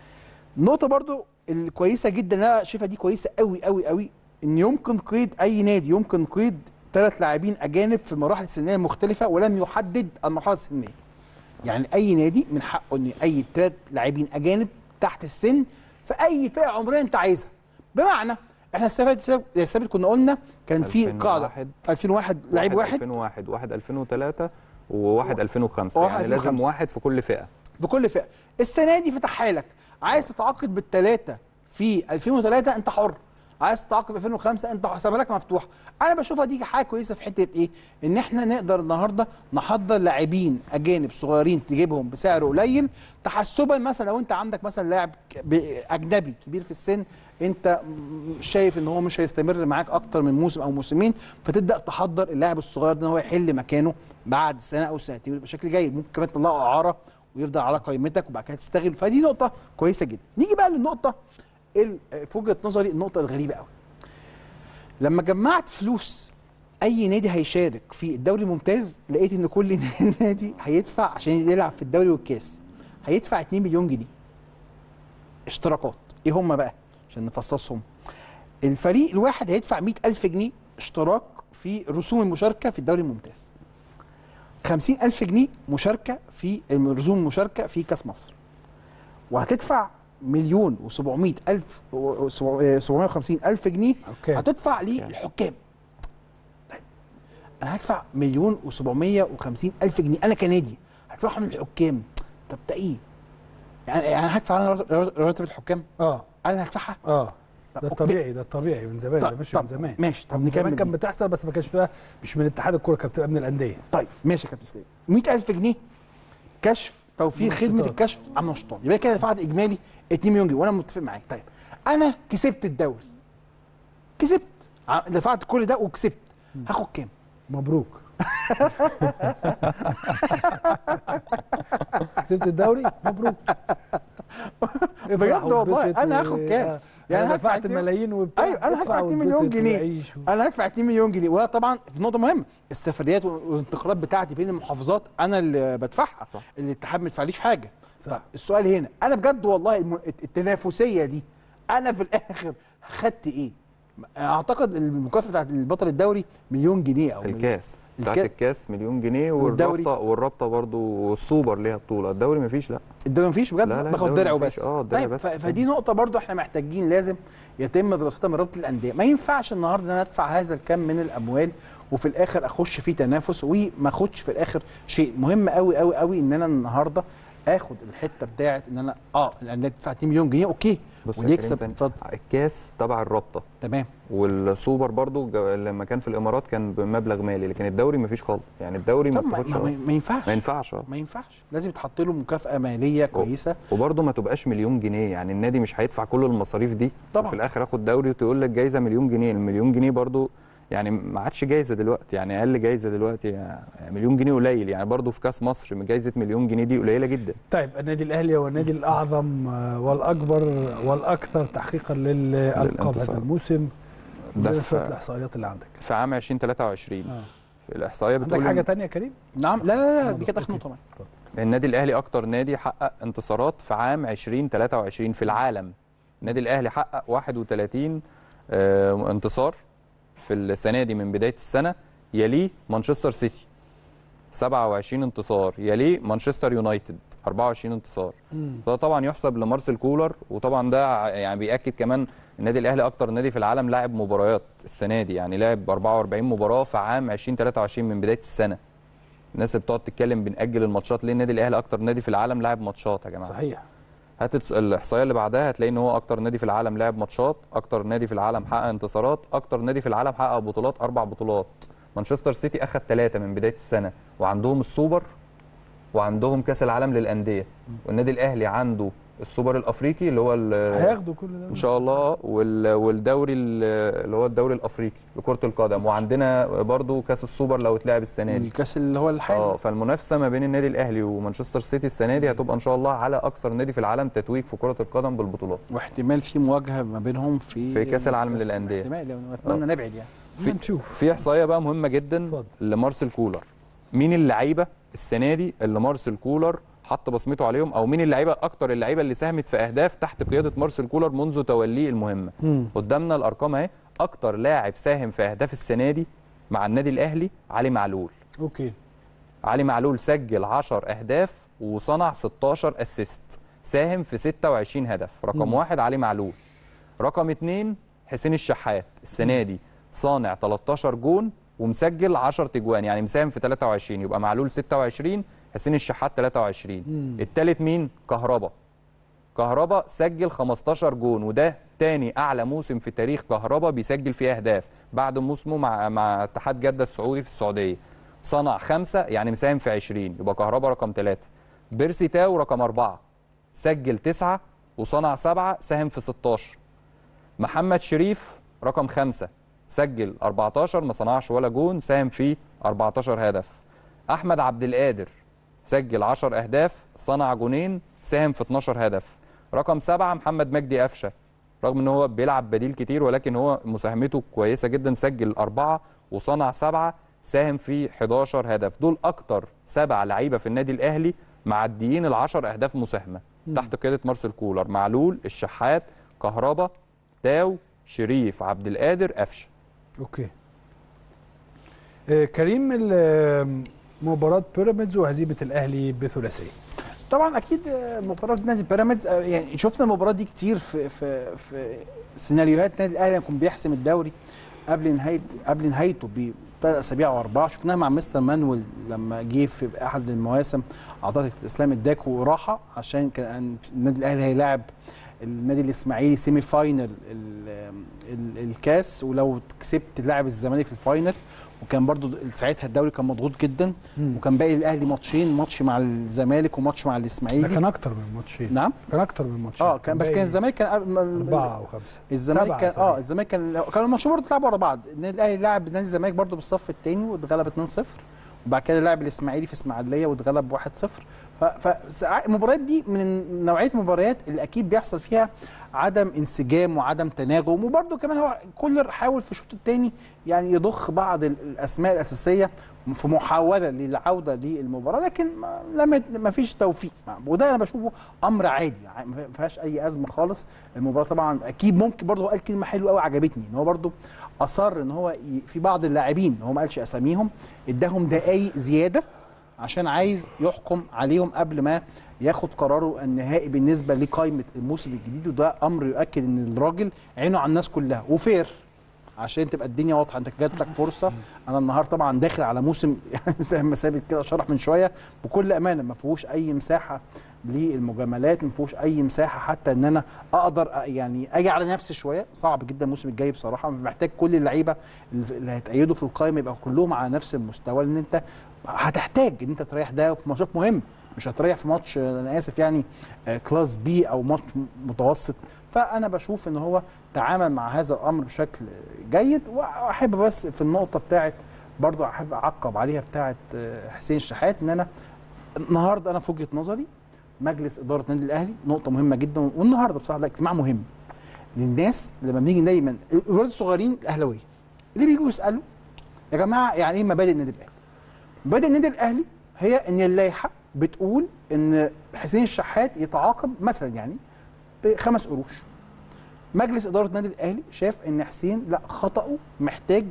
[SPEAKER 3] نقطه برضو الكويسه جدا اللي انا شايفها دي كويسه قوي قوي قوي ان يمكن قيد اي نادي يمكن قيد ثلاث لاعبين اجانب في المراحل السنيه المختلفه ولم يحدد المرحله السنيه يعني اي نادي من حقه ان اي ثلاث لاعبين اجانب تحت السن في اي فئه عمريه انت عايزها بمعنى احنا السنه اللي فاتت يا ثابت كنا قلنا كان في قاعده
[SPEAKER 2] 2001
[SPEAKER 3] 2001 لعيب واحد
[SPEAKER 2] 2001 واحد 2003 وواحد 2005
[SPEAKER 3] وواحد
[SPEAKER 2] يعني لازم
[SPEAKER 3] 2005.
[SPEAKER 2] واحد في كل فئه
[SPEAKER 3] في كل فئه السنه دي فتحها لك عايز تتعاقد بالثلاثه في 2003 انت حر عايز تتعاقد في 2005 انت حسابها لك مفتوح انا بشوفها دي حاجه كويسه في حته ايه ان احنا نقدر النهارده نحضر لاعبين اجانب صغيرين تجيبهم بسعر قليل تحسبا مثلا لو انت عندك مثلا لاعب ك- ب- اجنبي كبير في السن انت م- شايف ان هو مش هيستمر معاك اكتر من موسم او موسمين فتبدا تحضر اللاعب الصغير ده ان هو يحل مكانه بعد سنه او سنتين بشكل جيد ممكن كمان تطلعه اعاره ويفضل على قائمتك وبعد كده تستغل فدي نقطه كويسه جدا نيجي بقى للنقطه ال- في وجهه نظري النقطه الغريبه قوي لما جمعت فلوس اي نادي هيشارك في الدوري الممتاز لقيت ان كل نادي هيدفع عشان يلعب في الدوري والكاس هيدفع 2 مليون جنيه اشتراكات ايه هم بقى عشان نفصصهم الفريق الواحد هيدفع 100000 جنيه اشتراك في رسوم المشاركه في الدوري الممتاز 50000 جنيه مشاركه في رسوم المشاركه في كاس مصر وهتدفع مليون و700 الف و- و- 750 الف جنيه
[SPEAKER 1] اوكي
[SPEAKER 3] هتدفع للحكام طيب انا هدفع مليون و750 الف جنيه انا كنادي هدفعهم للحكام طب ده ايه يعني يعني هدفع انا رواتب- رواتب الحكام
[SPEAKER 1] اه
[SPEAKER 3] انا اللي هدفعها
[SPEAKER 1] اه ده
[SPEAKER 3] أوكي.
[SPEAKER 1] الطبيعي ده الطبيعي من زمان ده
[SPEAKER 3] طب-
[SPEAKER 1] مش
[SPEAKER 3] طب
[SPEAKER 1] من زمان
[SPEAKER 3] ماشي طب
[SPEAKER 1] من زمان
[SPEAKER 3] نكمل
[SPEAKER 1] كان
[SPEAKER 3] دي.
[SPEAKER 1] بتحصل بس ما كانش بتبقى مش من اتحاد الكوره كانت بتبقى من الانديه
[SPEAKER 3] طيب ماشي يا كابتن اسلام 100000 جنيه كشف توفير خدمه
[SPEAKER 1] منشطات.
[SPEAKER 3] الكشف عن النشاطات يبقى كده دفعت اجمالي 2 مليون جنيه وانا متفق معاك طيب انا كسبت الدوري كسبت ع- دفعت كل ده وكسبت هاخد كام؟
[SPEAKER 1] مبروك كسبت الدوري مبروك
[SPEAKER 3] بجد
[SPEAKER 1] افرح
[SPEAKER 3] والله،
[SPEAKER 1] واتبسط
[SPEAKER 3] أنا
[SPEAKER 1] و-
[SPEAKER 3] هاخد كام؟
[SPEAKER 1] آه،
[SPEAKER 3] يعني
[SPEAKER 1] انا
[SPEAKER 3] هدفع
[SPEAKER 1] دفعت
[SPEAKER 3] اتنين-
[SPEAKER 1] ملايين وبتاع
[SPEAKER 3] ايوه انا
[SPEAKER 1] افرح
[SPEAKER 3] هدفع 2 مليون
[SPEAKER 1] واتبسط
[SPEAKER 3] جنيه
[SPEAKER 1] وعيش و-
[SPEAKER 3] انا هدفع 2 مليون جنيه وده طبعا في نقطه مهمه السفريات والانتقالات بتاعتي بين المحافظات انا اللي بدفعها
[SPEAKER 2] صح.
[SPEAKER 3] الاتحاد ما يدفعليش حاجه
[SPEAKER 1] صح.
[SPEAKER 3] طب السؤال هنا انا بجد والله الم- التنافسيه دي انا في الاخر خدت ايه اعتقد المكافاه بتاعت البطل الدوري مليون جنيه او مليون.
[SPEAKER 2] الكاس بتاعت
[SPEAKER 3] الكا-
[SPEAKER 2] الكاس مليون جنيه
[SPEAKER 3] والدوري؟
[SPEAKER 2] والرابطه والرابطه برضو والسوبر ليها بطوله الدوري مفيش لا
[SPEAKER 3] الدوري مفيش بجد
[SPEAKER 2] لا، لا،
[SPEAKER 3] باخد
[SPEAKER 2] الدوري
[SPEAKER 3] درع
[SPEAKER 2] مفيش.
[SPEAKER 3] وبس
[SPEAKER 2] اه، درع
[SPEAKER 3] طيب
[SPEAKER 2] بس.
[SPEAKER 3] ف- فدي نقطه برضو احنا محتاجين لازم يتم دراستها من رابطه الانديه ما ينفعش النهارده ان انا ادفع هذا الكم من الاموال وفي الاخر اخش فيه تنافس وما اخدش في الاخر شيء مهم قوي قوي قوي ان انا النهارده اخد الحته بتاعت ان انا اه الانديه تدفع 2 مليون جنيه اوكي
[SPEAKER 2] بص يا
[SPEAKER 3] واللي
[SPEAKER 2] كريم
[SPEAKER 3] يكسب
[SPEAKER 2] ثاني،
[SPEAKER 3] اتفضل
[SPEAKER 2] الكاس تبع الرابطه
[SPEAKER 3] تمام
[SPEAKER 2] والسوبر برضو جو- لما كان في الامارات كان بمبلغ مالي لكن الدوري مفيش خالص يعني الدوري ما
[SPEAKER 3] طب ما,
[SPEAKER 2] بتاخدش
[SPEAKER 3] ما, ما,
[SPEAKER 2] خالص.
[SPEAKER 3] ما ينفعش
[SPEAKER 2] ما ينفعش اه
[SPEAKER 3] ما ينفعش لازم يتحط له مكافاه ماليه كويسه
[SPEAKER 2] وبرضه ما تبقاش مليون جنيه يعني النادي مش هيدفع كل المصاريف دي
[SPEAKER 3] طبعا.
[SPEAKER 2] وفي الاخر اخد دوري وتقول لك جايزه مليون جنيه المليون جنيه برضه يعني ما عادش جايزه دلوقتي يعني اقل جايزه دلوقتي يعني مليون جنيه قليل يعني برضه في كاس مصر جايزه مليون جنيه دي قليله جدا
[SPEAKER 1] طيب النادي الاهلي هو النادي الاعظم آه، والاكبر والاكثر تحقيقا للالقاب
[SPEAKER 2] للانتصار.
[SPEAKER 1] هذا الموسم
[SPEAKER 2] ده
[SPEAKER 1] ده شويه
[SPEAKER 2] في,
[SPEAKER 1] الاحصائيات اللي عندك
[SPEAKER 2] في عام 2023
[SPEAKER 1] آه.
[SPEAKER 2] في الاحصائيه
[SPEAKER 1] عندك
[SPEAKER 2] بتقول
[SPEAKER 1] حاجه
[SPEAKER 2] إن
[SPEAKER 1] تانية يا كريم
[SPEAKER 3] نعم لا لا لا دي
[SPEAKER 1] أوكي.
[SPEAKER 3] كانت اخر نقطه معايا.
[SPEAKER 2] النادي الاهلي اكتر نادي حقق انتصارات في عام 2023 في العالم النادي الاهلي حقق 31 آه، انتصار في السنه دي من بدايه السنه يليه مانشستر سيتي 27 انتصار يليه مانشستر يونايتد 24 انتصار ده طبعا يحسب لمارسيل كولر وطبعا ده ع- يعني بياكد كمان النادي الاهلي اكتر نادي في العالم لاعب مباريات السنه دي يعني لعب 44 مباراه في عام 2023 من بدايه السنه الناس اللي بتقعد تتكلم بنأجل الماتشات ليه النادي الاهلي اكتر نادي في العالم لاعب ماتشات يا جماعه
[SPEAKER 1] صحيح
[SPEAKER 2] هات الس- الاحصائيه اللي بعدها هتلاقي ان هو اكتر نادي في العالم لعب ماتشات اكتر نادي في العالم حقق انتصارات اكتر نادي في العالم حقق بطولات اربع بطولات مانشستر سيتي اخذ ثلاثه من بدايه السنه وعندهم السوبر وعندهم كاس العالم للانديه والنادي الاهلي عنده السوبر الافريقي اللي هو ال-
[SPEAKER 1] هياخدوا كل ده
[SPEAKER 2] ان شاء الله وال- والدوري ال- اللي هو الدوري الافريقي لكره القدم وعندنا برضو كاس السوبر لو اتلعب السنه دي
[SPEAKER 3] الكاس اللي هو
[SPEAKER 2] اه
[SPEAKER 3] الحالي
[SPEAKER 2] فالمنافسه ما بين النادي الاهلي ومانشستر سيتي السنه دي هتبقى ان شاء الله على اكثر نادي في العالم تتويج في كره القدم بالبطولات
[SPEAKER 3] واحتمال في مواجهه ما بينهم في
[SPEAKER 2] في كأس العالم
[SPEAKER 3] كأس-
[SPEAKER 2] للأندية.
[SPEAKER 3] احتمال يعني اتمنى نبعد يعني
[SPEAKER 2] في-
[SPEAKER 1] نشوف
[SPEAKER 2] في احصائيه بقى مهمه جدا
[SPEAKER 1] اتفضل.
[SPEAKER 2] لمارسيل كولر مين اللعيبه السنه دي اللي مارسيل كولر حط بصمته عليهم او مين اللعيبه اكتر اللعيبه اللي ساهمت في اهداف تحت قياده مارسيل كولر منذ توليه المهمه
[SPEAKER 1] مم.
[SPEAKER 2] قدامنا الارقام اهي اكتر لاعب ساهم في اهداف السنه دي مع النادي الاهلي علي معلول
[SPEAKER 1] اوكي
[SPEAKER 2] علي معلول سجل 10 اهداف وصنع 16 اسيست ساهم في 26 هدف رقم
[SPEAKER 1] مم.
[SPEAKER 2] واحد علي معلول رقم اتنين حسين الشحات السنه دي صانع 13 جون ومسجل 10 تجوان يعني مساهم في 23 يبقى معلول 26 حسين الشحات 23
[SPEAKER 1] مم.
[SPEAKER 2] التالت مين كهربا كهربا سجل 15 جون وده تاني اعلى موسم في تاريخ كهربا بيسجل فيه اهداف بعد موسمه مع مع اتحاد جده السعودي في السعوديه صنع خمسه يعني مساهم في 20 يبقى كهربا رقم ثلاثه بيرسي تاو رقم اربعه سجل تسعه وصنع سبعه ساهم في 16 محمد شريف رقم خمسة سجل 14 ما صنعش ولا جون ساهم في 14 هدف احمد عبد القادر سجل 10 اهداف صنع جونين ساهم في 12 هدف رقم سبعة محمد مجدي قفشه رغم ان هو بيلعب بديل كتير ولكن هو مساهمته كويسه جدا سجل أربعة وصنع سبعة ساهم في 11 هدف دول اكتر سبع لعيبه في النادي الاهلي معديين العشر اهداف مساهمه تحت قياده مارسيل كولر معلول الشحات كهربا تاو شريف عبد القادر قفشه
[SPEAKER 1] اوكي آه، كريم ال- مباراة بيراميدز وهزيمة الأهلي بثلاثية
[SPEAKER 3] طبعا اكيد آه، مباراه نادي بيراميدز آه، يعني شفنا المباراه دي كتير في في في سيناريوهات نادي الاهلي لما يكون بيحسم الدوري قبل نهايه قبل نهايته بثلاث اسابيع او اربعه شفناها مع مستر مانويل لما جه في احد المواسم اعتقد اسلام اداكو راحه عشان كان النادي الاهلي هيلاعب النادي الاسماعيلي سيمي فاينل ال- ال- الكاس ولو كسبت تلاعب الزمالك في الفاينل وكان برضو ساعتها الدوري كان مضغوط جدا
[SPEAKER 1] مم.
[SPEAKER 3] وكان باقي الاهلي ماتشين ماتش مع الزمالك وماتش مع
[SPEAKER 1] ده
[SPEAKER 3] الاسماعيلي
[SPEAKER 1] كان اكتر من ماتشين
[SPEAKER 3] نعم
[SPEAKER 1] كان اكتر من ماتشين
[SPEAKER 3] اه كان بس كان
[SPEAKER 1] باقي
[SPEAKER 3] الزمالك كان قبل-
[SPEAKER 1] اربعه او خمسه
[SPEAKER 3] الزمالك
[SPEAKER 1] سبعة
[SPEAKER 3] كان
[SPEAKER 1] أسابيع.
[SPEAKER 3] اه الزمالك كان كانوا الماتشين برضه اتلعبوا ورا بعض النادي الاهلي لعب نادي الزمالك برضه بالصف الثاني واتغلب 2-0 وبعد كده لعب الاسماعيلي في اسماعيليه واتغلب 1-0 ف- فساع- المباريات دي من نوعيه المباريات اللي اكيد بيحصل فيها عدم انسجام وعدم تناغم وبرده كمان هو كولر حاول في الشوط الثاني يعني يضخ بعض ال- الاسماء الاساسيه في محاوله للعوده للمباراه لكن ما- لم ما فيش توفيق وده انا بشوفه امر عادي يعني ما فيهاش اي ازمه خالص المباراه طبعا اكيد ممكن برضه هو قال كلمه حلوه قوي عجبتني ان هو برضه اصر ان هو ي- في بعض اللاعبين هو ما قالش اساميهم اداهم دقائق زياده عشان عايز يحكم عليهم قبل ما ياخد قراره النهائي بالنسبه لقائمه الموسم الجديد وده امر يؤكد ان الراجل عينه على الناس كلها وفير عشان تبقى الدنيا واضحه انت جات لك فرصه انا النهارده طبعا داخل على موسم يعني زي ما ثابت كده شرح من شويه بكل امانه ما فيهوش اي مساحه للمجاملات ما فيهوش اي مساحه حتى ان انا اقدر أ- يعني اجي على نفسي شويه صعب جدا الموسم الجاي بصراحه محتاج كل اللعيبه اللي هيتأيدوا في القائمه يبقى كلهم على نفس المستوى لان انت هتحتاج ان انت تريح ده في ماتشات مهمه مش هتريح في ماتش آه، انا اسف يعني آه، كلاس بي او ماتش متوسط فانا بشوف ان هو تعامل مع هذا الامر بشكل جيد واحب بس في النقطه بتاعت برضو احب اعقب عليها بتاعت آه، حسين الشحات ان انا النهارده انا في وجهه نظري مجلس اداره النادي الاهلي نقطه مهمه جدا والنهارده بصراحه ده اجتماع مهم للناس لما بنيجي دايما الولاد الصغيرين الاهلاويه اللي بيجوا يسالوا يا جماعه يعني ايه مبادئ النادي الاهلي؟ مبادئ النادي الاهلي هي ان اللائحه بتقول ان حسين الشحات يتعاقب مثلا يعني بخمس قروش مجلس اداره النادي الاهلي شاف ان حسين لا خطاه محتاج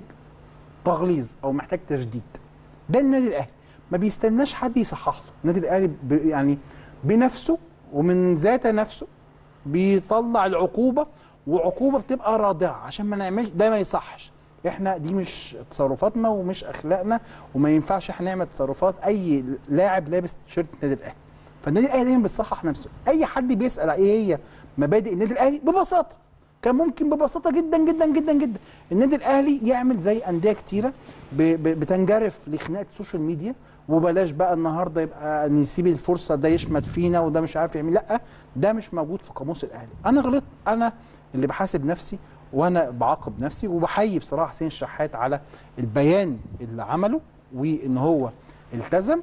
[SPEAKER 3] تغليظ او محتاج تجديد ده النادي الاهلي ما بيستناش حد يصحح له النادي الاهلي ب- يعني بنفسه ومن ذات نفسه بيطلع العقوبه وعقوبه بتبقى رادعه عشان ما نعملش ده ما يصحش احنا دي مش تصرفاتنا ومش اخلاقنا وما ينفعش احنا نعمل تصرفات اي لاعب لابس تيشيرت النادي الاهلي فالنادي الاهلي دايما بيصحح نفسه اي حد بيسال ايه هي مبادئ النادي الاهلي ببساطه كان ممكن ببساطه جدا جدا جدا جدا النادي الاهلي يعمل زي انديه كتيره ب- ب- بتنجرف لخناقه السوشيال ميديا وبلاش بقى النهارده يبقى نسيب الفرصه ده يشمت فينا وده مش عارف يعمل لا ده مش موجود في قاموس الاهلي انا غلطت انا اللي بحاسب نفسي وانا بعاقب نفسي وبحيي بصراحه حسين الشحات على البيان اللي عمله وان هو التزم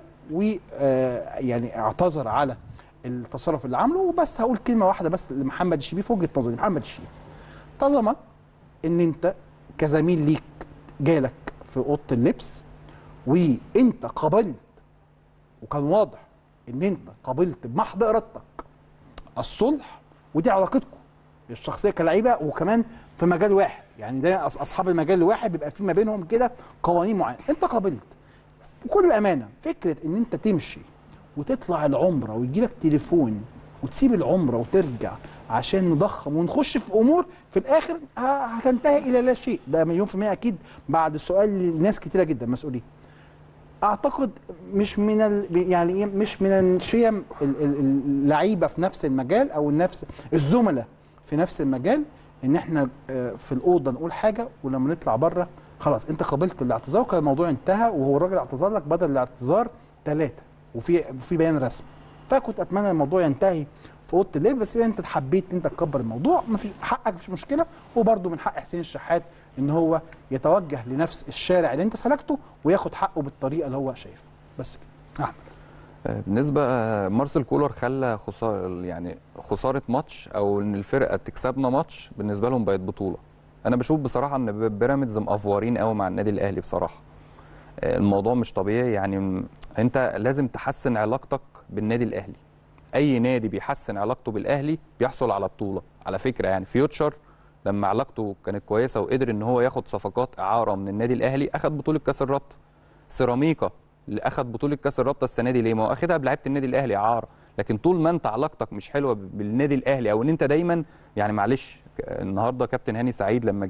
[SPEAKER 3] ويعني اعتذر على التصرف اللي عمله وبس هقول كلمه واحده بس لمحمد الشيبي في وجهه نظري محمد الشيبي طالما ان انت كزميل ليك جالك في اوضه اللبس وانت قبلت وكان واضح ان انت قبلت بمحض ارادتك الصلح ودي علاقتكم الشخصيه كلعيبه وكمان في مجال واحد يعني ده أص- اصحاب المجال الواحد بيبقى في ما بينهم كده قوانين معينه انت قبلت بكل امانه فكره ان انت تمشي وتطلع العمره ويجي لك تليفون وتسيب العمره وترجع عشان نضخم ونخش في امور في الاخر ه- هتنتهي الى لا شيء ده مليون في الميه اكيد بعد سؤال لناس كتيره جدا مسؤولين اعتقد مش من ال... يعني ايه مش من الشيم ال- ال- اللعيبه في نفس المجال او نفس الزملاء في نفس المجال ان احنا آه، في الاوضه نقول حاجه ولما نطلع بره خلاص انت قبلت الاعتذار وكان الموضوع انتهى وهو الراجل اعتذر لك بدل الاعتذار ثلاثه وفي في بيان رسمي فكنت اتمنى الموضوع ينتهي في اوضه الليل بس انت حبيت انت تكبر الموضوع ما في حقك مفيش مشكله وبرده من حق حسين الشحات ان هو يتوجه لنفس الشارع اللي انت سلكته وياخد حقه بالطريقه اللي هو شايفها بس كده احمد
[SPEAKER 2] آه، بالنسبه آه، مارسيل كولر خلى خساره يعني خساره ماتش او ان الفرقه تكسبنا ماتش بالنسبه لهم بقت بطوله انا بشوف بصراحه ان ب- بيراميدز مقفورين قوي مع النادي الاهلي بصراحه آه، الموضوع مش طبيعي يعني م- انت لازم تحسن علاقتك بالنادي الاهلي اي نادي بيحسن علاقته بالاهلي بيحصل على بطوله على فكره يعني فيوتشر لما علاقته كانت كويسه وقدر ان هو ياخد صفقات اعاره من النادي الاهلي اخد بطوله كاس الرابطه سيراميكا اللي اخد بطوله كاس الرابطه السنه دي ليه ما هو اخدها بلعيبه النادي الاهلي اعاره لكن طول ما انت علاقتك مش حلوه بالنادي الاهلي او ان انت دايما يعني معلش ك- النهارده كابتن هاني سعيد لما جه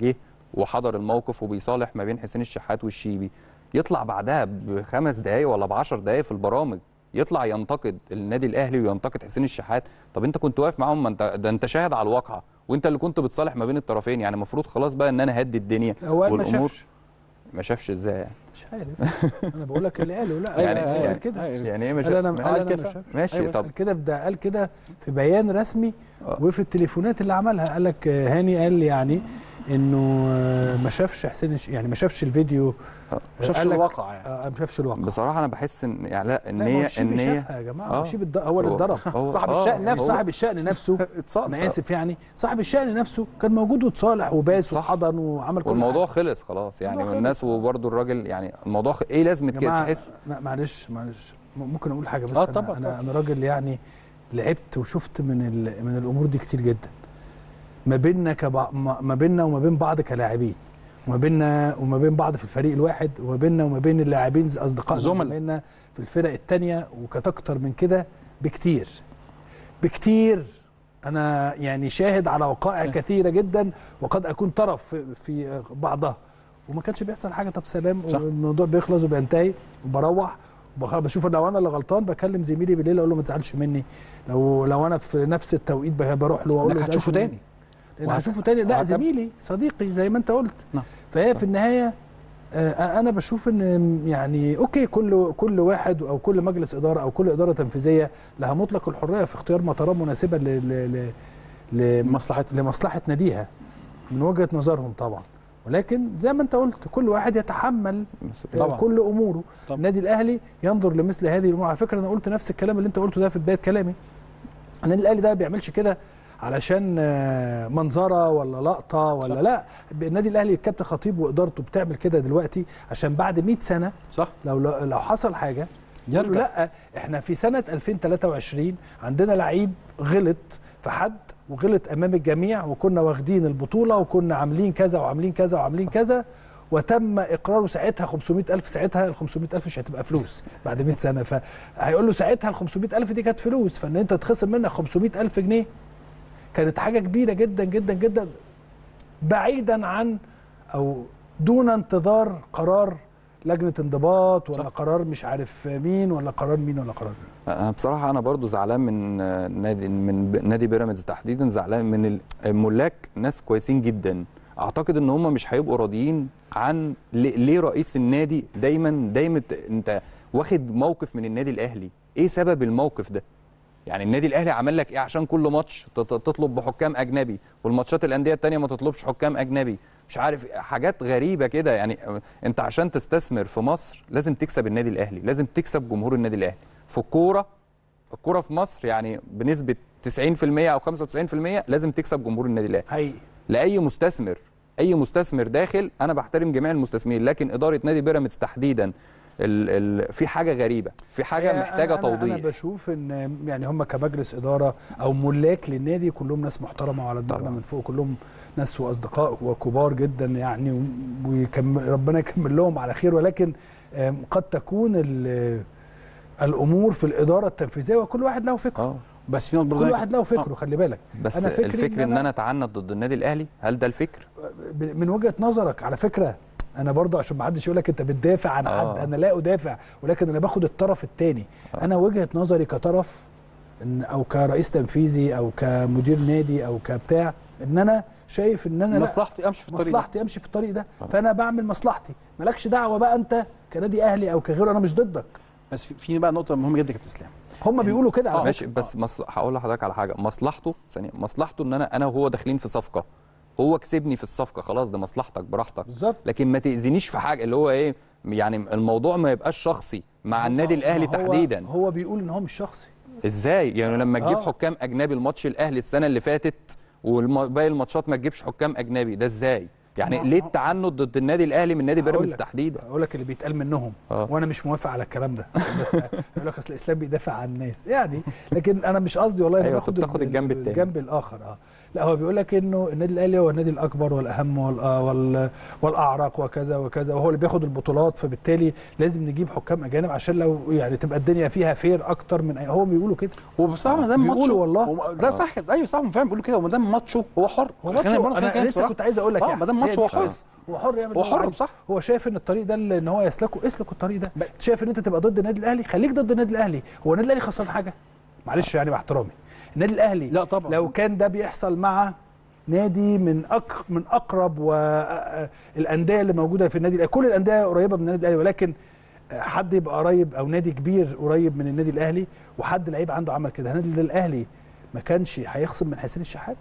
[SPEAKER 2] وحضر الموقف وبيصالح ما بين حسين الشحات والشيبي يطلع بعدها بخمس دقايق ولا بعشر دقايق في البرامج يطلع ينتقد النادي الاهلي وينتقد حسين الشحات طب انت كنت واقف معاهم ما انت ده انت شاهد على الواقعه وانت اللي كنت بتصالح ما بين الطرفين يعني المفروض خلاص بقى ان انا هدي الدنيا
[SPEAKER 1] هو قال ما
[SPEAKER 2] والامور
[SPEAKER 1] شافش
[SPEAKER 2] ما شافش ازاي يعني
[SPEAKER 1] مش عارف انا بقول لك اللي قاله لا
[SPEAKER 2] يعني-
[SPEAKER 1] قال
[SPEAKER 2] يعني-
[SPEAKER 1] كده
[SPEAKER 2] يعني ايه ما
[SPEAKER 1] قال انا
[SPEAKER 2] شاف
[SPEAKER 1] قال
[SPEAKER 3] قال
[SPEAKER 1] انا
[SPEAKER 3] كده.
[SPEAKER 1] ما شافش
[SPEAKER 2] ماشي
[SPEAKER 1] أيوة،
[SPEAKER 2] طب
[SPEAKER 1] قال كده في ده قال كده في بيان رسمي
[SPEAKER 2] آه.
[SPEAKER 1] وفي التليفونات اللي عملها قال لك آه، هاني قال لي يعني انه آه، ما شافش حسين الش- يعني ما شافش الفيديو
[SPEAKER 2] آه.
[SPEAKER 3] ما شافش
[SPEAKER 1] قال لك-
[SPEAKER 3] الواقع يعني
[SPEAKER 1] آه، ما شافش الواقع
[SPEAKER 2] بصراحه انا بحس ان يعني لا
[SPEAKER 1] لا،
[SPEAKER 2] ان
[SPEAKER 1] ما هو
[SPEAKER 2] هي
[SPEAKER 1] الشيبي
[SPEAKER 2] ان هي
[SPEAKER 1] شافها يا جماعه
[SPEAKER 2] آه.
[SPEAKER 1] هو الشيبي الد- هو اللي اتضرب
[SPEAKER 2] هو-
[SPEAKER 3] صاحب
[SPEAKER 2] آه،
[SPEAKER 3] الشأن نفسه.
[SPEAKER 2] هو-
[SPEAKER 1] صاحب الشأن نفسه
[SPEAKER 3] اتصال
[SPEAKER 1] انا اسف يعني صاحب الشأن نفسه كان موجود وتصالح وباس
[SPEAKER 2] صح.
[SPEAKER 1] وحضن وعمل كل
[SPEAKER 2] والموضوع
[SPEAKER 1] حاجة.
[SPEAKER 2] خلص خلاص يعني
[SPEAKER 1] الموضوع
[SPEAKER 2] والناس
[SPEAKER 1] خلص.
[SPEAKER 2] وبرده الراجل يعني الموضوع خ... ايه لازمه
[SPEAKER 1] يا
[SPEAKER 2] كده
[SPEAKER 1] جماعه
[SPEAKER 2] تحس
[SPEAKER 1] ما- معلش معلش م- ممكن اقول حاجه بس
[SPEAKER 3] آه،
[SPEAKER 1] أنا-
[SPEAKER 3] طبعا،
[SPEAKER 1] انا
[SPEAKER 3] طبعا.
[SPEAKER 1] انا راجل يعني لعبت وشفت من ال- من الامور دي كتير جدا ما بيننا كبع... ما ما بيننا وما بين بعض كلاعبين وما بيننا وما بين بعض في الفريق الواحد وما بيننا وما بين اللاعبين اصدقائنا
[SPEAKER 3] زملاء.
[SPEAKER 1] زملائنا في الفرق التانية وكانت اكتر من كده بكتير بكتير انا يعني شاهد على وقائع
[SPEAKER 3] أوكي.
[SPEAKER 1] كثيره جدا وقد اكون طرف في- في بعضها وما كانش بيحصل حاجه طب سلام
[SPEAKER 3] صح.
[SPEAKER 1] والموضوع بيخلص وبينتهي وبروح وبخ- بشوف لو انا اللي غلطان بكلم زميلي بالليل اقول له ما تزعلش مني لو لو انا في نفس التوقيت ب- بروح له واقول له
[SPEAKER 3] انك
[SPEAKER 1] ما
[SPEAKER 3] هتشوفه
[SPEAKER 1] تزعلش مني.
[SPEAKER 3] تاني
[SPEAKER 1] لان
[SPEAKER 3] وهت-
[SPEAKER 1] هشوفه تاني لا
[SPEAKER 3] وهتب-
[SPEAKER 1] زميلي صديقي زي ما انت قلت
[SPEAKER 3] نعم.
[SPEAKER 1] فهي
[SPEAKER 2] صح.
[SPEAKER 1] في النهايه آه، انا بشوف ان يعني اوكي كل كل واحد او كل مجلس اداره او كل اداره تنفيذيه لها مطلق الحريه في اختيار مطارات مناسبه ل ل ل ل
[SPEAKER 3] مصلحتها
[SPEAKER 1] لمصلحه ناديها من وجهه نظرهم طبعا ولكن زي ما انت قلت كل واحد يتحمل
[SPEAKER 2] مسؤولية.
[SPEAKER 3] طبعا.
[SPEAKER 1] كل اموره
[SPEAKER 3] طبعا.
[SPEAKER 1] النادي الاهلي ينظر لمثل هذه الامور على فكره انا قلت نفس الكلام اللي انت قلته ده في بدايه كلامي النادي الاهلي ده ما بيعملش كده علشان آه، منظره ولا لقطه ولا
[SPEAKER 3] صح.
[SPEAKER 1] لا النادي الاهلي الكابتن خطيب وادارته بتعمل كده دلوقتي عشان بعد 100 سنه
[SPEAKER 3] صح
[SPEAKER 1] لو لو حصل حاجه يقولوا
[SPEAKER 3] يرجع
[SPEAKER 1] لا احنا في سنه 2023 عندنا لعيب غلط في حد وغلط امام الجميع وكنا واخدين البطوله وكنا عاملين كذا وعاملين كذا وعاملين
[SPEAKER 2] صح.
[SPEAKER 1] كذا وتم اقراره ساعتها 500000 ساعتها ال 500000 مش هتبقى فلوس بعد 100 سنه فهيقول له ساعتها ال 500000 دي كانت فلوس فان انت تخصم منك 500000 جنيه كانت حاجه كبيره جدا جدا جدا بعيدا عن او دون انتظار قرار لجنه انضباط ولا
[SPEAKER 3] صح.
[SPEAKER 1] قرار مش عارف مين ولا قرار مين ولا قرار مين
[SPEAKER 2] انا بصراحه انا برضو زعلان من آه، نادي من ب- نادي بيراميدز تحديدا زعلان من الملاك ناس كويسين جدا اعتقد ان هم مش هيبقوا راضيين عن ليه ليه رئيس النادي دايما دايما ت- انت واخد موقف من النادي الاهلي ايه سبب الموقف ده يعني النادي الاهلي عمل لك ايه عشان كل ماتش تط- تطلب بحكام اجنبي والماتشات الانديه التانية ما تطلبش حكام اجنبي مش عارف حاجات غريبه كده يعني انت عشان تستثمر في مصر لازم تكسب النادي الاهلي لازم تكسب جمهور النادي الاهلي في الكوره الكوره في مصر يعني بنسبه 90% او 95% لازم تكسب جمهور النادي الاهلي
[SPEAKER 1] حقيقي
[SPEAKER 2] لاي مستثمر اي مستثمر داخل انا بحترم جميع المستثمرين لكن اداره نادي بيراميدز تحديدا ال ال في حاجه غريبه في حاجه
[SPEAKER 1] هي
[SPEAKER 2] محتاجه
[SPEAKER 1] أنا أنا,
[SPEAKER 2] توضيح
[SPEAKER 1] انا بشوف ان يعني هم كمجلس اداره او ملاك للنادي كلهم ناس محترمه وعلى دماغنا
[SPEAKER 2] طبعا.
[SPEAKER 1] من فوق كلهم ناس واصدقاء وكبار جدا يعني ويكمل ربنا يكمل لهم على خير ولكن آم، قد تكون ال- الامور في الاداره التنفيذيه وكل واحد له فكره
[SPEAKER 2] اه
[SPEAKER 3] بس في نقطه برضه
[SPEAKER 1] كل
[SPEAKER 3] أنا-
[SPEAKER 1] واحد له فكره خلي بالك
[SPEAKER 2] بس
[SPEAKER 1] أنا فكري
[SPEAKER 2] الفكر
[SPEAKER 1] إن
[SPEAKER 2] ان
[SPEAKER 1] أنا-
[SPEAKER 2] انا اتعنت ضد النادي الاهلي هل ده الفكر
[SPEAKER 1] ب- من وجهه نظرك على فكره انا برضه عشان ما حدش يقول لك انت بتدافع عن
[SPEAKER 2] آه.
[SPEAKER 1] حد انا لا ادافع ولكن انا باخد الطرف الثاني
[SPEAKER 2] آه.
[SPEAKER 1] انا وجهه نظري كطرف إن او كرئيس تنفيذي او كمدير نادي او كبتاع ان انا شايف ان انا لا
[SPEAKER 3] مصلحتي امشي في الطريق ده.
[SPEAKER 1] مصلحتي امشي في الطريق ده
[SPEAKER 2] آه.
[SPEAKER 1] فانا بعمل مصلحتي مالكش دعوه بقى انت كنادي اهلي او كغيره انا مش ضدك
[SPEAKER 3] بس في- في بقى نقطه مهمه جدا يا كابتن اسلام
[SPEAKER 1] هم بيقولوا كده على
[SPEAKER 3] آه،
[SPEAKER 1] فكره
[SPEAKER 2] ماشي بس مص... هقول لحضرتك على حاجه مصلحته ثانيه مصلحته ان انا انا وهو داخلين في صفقه هو كسبني في الصفقه خلاص ده مصلحتك براحتك
[SPEAKER 1] بالظبط
[SPEAKER 2] لكن ما تاذينيش في حاجه اللي هو ايه يعني الموضوع ما يبقاش شخصي مع النادي
[SPEAKER 1] ما
[SPEAKER 2] الاهلي
[SPEAKER 1] هو-
[SPEAKER 2] تحديدا
[SPEAKER 1] هو بيقول ان هو مش شخصي
[SPEAKER 2] ازاي يعني لما تجيب
[SPEAKER 1] آه.
[SPEAKER 2] حكام اجنبي الماتش الاهلي السنه اللي فاتت وباقي الماتشات ما تجيبش حكام اجنبي ده ازاي يعني
[SPEAKER 1] ما-
[SPEAKER 2] ليه التعنت ضد النادي الاهلي من نادي
[SPEAKER 1] هقول
[SPEAKER 2] بيراميدز
[SPEAKER 1] لك.
[SPEAKER 2] تحديدا
[SPEAKER 1] اقول لك اللي بيتقال منهم
[SPEAKER 2] آه.
[SPEAKER 1] وانا مش موافق على الكلام ده بس يقول لك اصل الاسلام بيدافع عن الناس يعني لكن انا مش قصدي والله انا
[SPEAKER 2] أيوة،
[SPEAKER 1] باخد
[SPEAKER 2] أنت بتاخد
[SPEAKER 1] ال-
[SPEAKER 2] الجنب التاني.
[SPEAKER 1] الجنب الاخر اه لا هو بيقول لك انه النادي الاهلي هو النادي الاكبر والاهم وال- وال- والاعرق وكذا وكذا وهو اللي بياخد البطولات فبالتالي لازم نجيب حكام اجانب عشان لو يعني تبقى الدنيا فيها فير اكتر من أي هو بيقولوا كده
[SPEAKER 3] وبصراحه ما دام
[SPEAKER 1] بيقولوا
[SPEAKER 3] ماتشه
[SPEAKER 1] والله.
[SPEAKER 3] هو- ده صح ايوه صح فاهم بيقولوا كده وما دام ماتشه هو حر
[SPEAKER 1] هو
[SPEAKER 3] خلينا
[SPEAKER 1] ماتش
[SPEAKER 3] برضه
[SPEAKER 1] انا
[SPEAKER 3] كده
[SPEAKER 1] لسه
[SPEAKER 3] بصراحة.
[SPEAKER 1] كنت عايز اقول لك
[SPEAKER 3] اه
[SPEAKER 1] يعني
[SPEAKER 3] ما دام
[SPEAKER 1] هي
[SPEAKER 3] ماتشه
[SPEAKER 1] دي
[SPEAKER 3] هو حر
[SPEAKER 1] قصة. هو حر يعمل
[SPEAKER 3] هو
[SPEAKER 1] اللي
[SPEAKER 3] حر
[SPEAKER 1] عايزه.
[SPEAKER 3] صح
[SPEAKER 1] هو شايف ان الطريق ده اللي ان هو يسلكه اسلك الطريق ده
[SPEAKER 3] ب-
[SPEAKER 1] شايف ان انت تبقى ضد النادي الاهلي خليك ضد النادي الاهلي هو النادي الاهلي خسران حاجه معلش يعني مع احترامي النادي الاهلي
[SPEAKER 3] لا طبعا
[SPEAKER 1] لو كان ده بيحصل مع نادي من أك من اقرب والانديه اللي موجوده في النادي الاهلي كل الانديه قريبه من النادي الاهلي ولكن حد يبقى قريب او نادي كبير قريب من النادي الاهلي وحد لعيب عنده عمل كده النادي الاهلي ما كانش هيخصم من حسين الشحات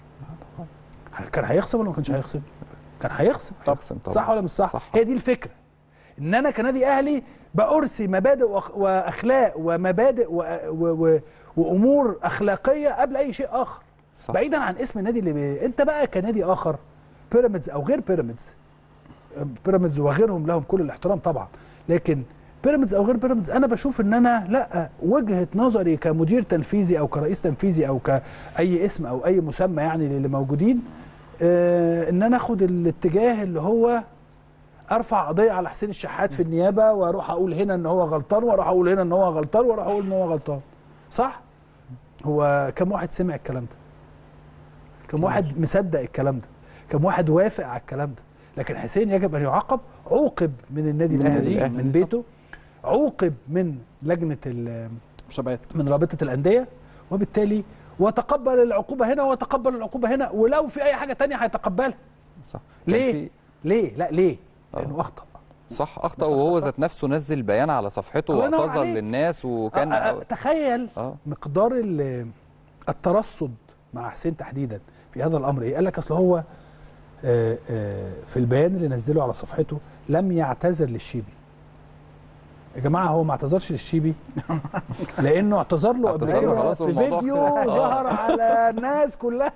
[SPEAKER 1] كان هيخصم ولا ما كانش هيخصم كان هيخصم
[SPEAKER 2] يخصم طبعا.
[SPEAKER 1] صح ولا مش صح؟,
[SPEAKER 2] صح.
[SPEAKER 1] هي دي الفكره ان انا كنادي اهلي بأرسي مبادئ وأخ- واخلاق ومبادئ و... و... و... وامور اخلاقيه قبل اي شيء اخر
[SPEAKER 2] صح.
[SPEAKER 1] بعيدا عن اسم النادي اللي بي... انت بقى كنادي اخر بيراميدز او غير بيراميدز بيراميدز وغيرهم لهم كل الاحترام طبعا لكن بيراميدز او غير بيراميدز انا بشوف ان انا لا وجهه نظري كمدير تنفيذي او كرئيس تنفيذي او كاي اسم او اي مسمى يعني للي موجودين آه ان انا اخد الاتجاه اللي هو ارفع قضيه على حسين الشحات في النيابه واروح اقول هنا ان هو غلطان واروح اقول هنا ان هو غلطان واروح اقول ان هو غلطان صح هو كم واحد سمع الكلام ده كم واحد مصدق الكلام ده كم واحد وافق على الكلام ده لكن حسين يجب ان يعاقب عوقب من النادي
[SPEAKER 3] من
[SPEAKER 1] الاهلي
[SPEAKER 3] النادي،
[SPEAKER 1] من بيته عوقب من لجنه ال-
[SPEAKER 3] مسابقات
[SPEAKER 1] من رابطه الانديه وبالتالي وتقبل العقوبه هنا وتقبل العقوبه هنا ولو في اي حاجه تانية هيتقبلها
[SPEAKER 2] صح كان
[SPEAKER 1] ليه؟
[SPEAKER 2] في-
[SPEAKER 1] ليه لا ليه
[SPEAKER 2] آه.
[SPEAKER 1] لانه اخطا
[SPEAKER 2] صح اخطا
[SPEAKER 1] بس
[SPEAKER 2] وهو
[SPEAKER 1] صح.
[SPEAKER 2] ذات نفسه نزل بيان على صفحته
[SPEAKER 1] الله ينور
[SPEAKER 2] واعتذر
[SPEAKER 1] عليك.
[SPEAKER 2] للناس وكان
[SPEAKER 1] آه، آه، تخيل
[SPEAKER 2] اه
[SPEAKER 1] مقدار ال- الترصد مع حسين تحديدا في هذا الامر ايه قال لك اصل هو آه، آه، في البيان اللي نزله على صفحته لم يعتذر للشيبي يا جماعه هو ما اعتذرش للشيبي لانه اعتذر له قبل
[SPEAKER 2] اعتذر له
[SPEAKER 1] كده
[SPEAKER 2] خلاص
[SPEAKER 1] في
[SPEAKER 2] والموضوع
[SPEAKER 1] فيديو
[SPEAKER 2] خلص. آه.
[SPEAKER 1] ظهر على الناس كلها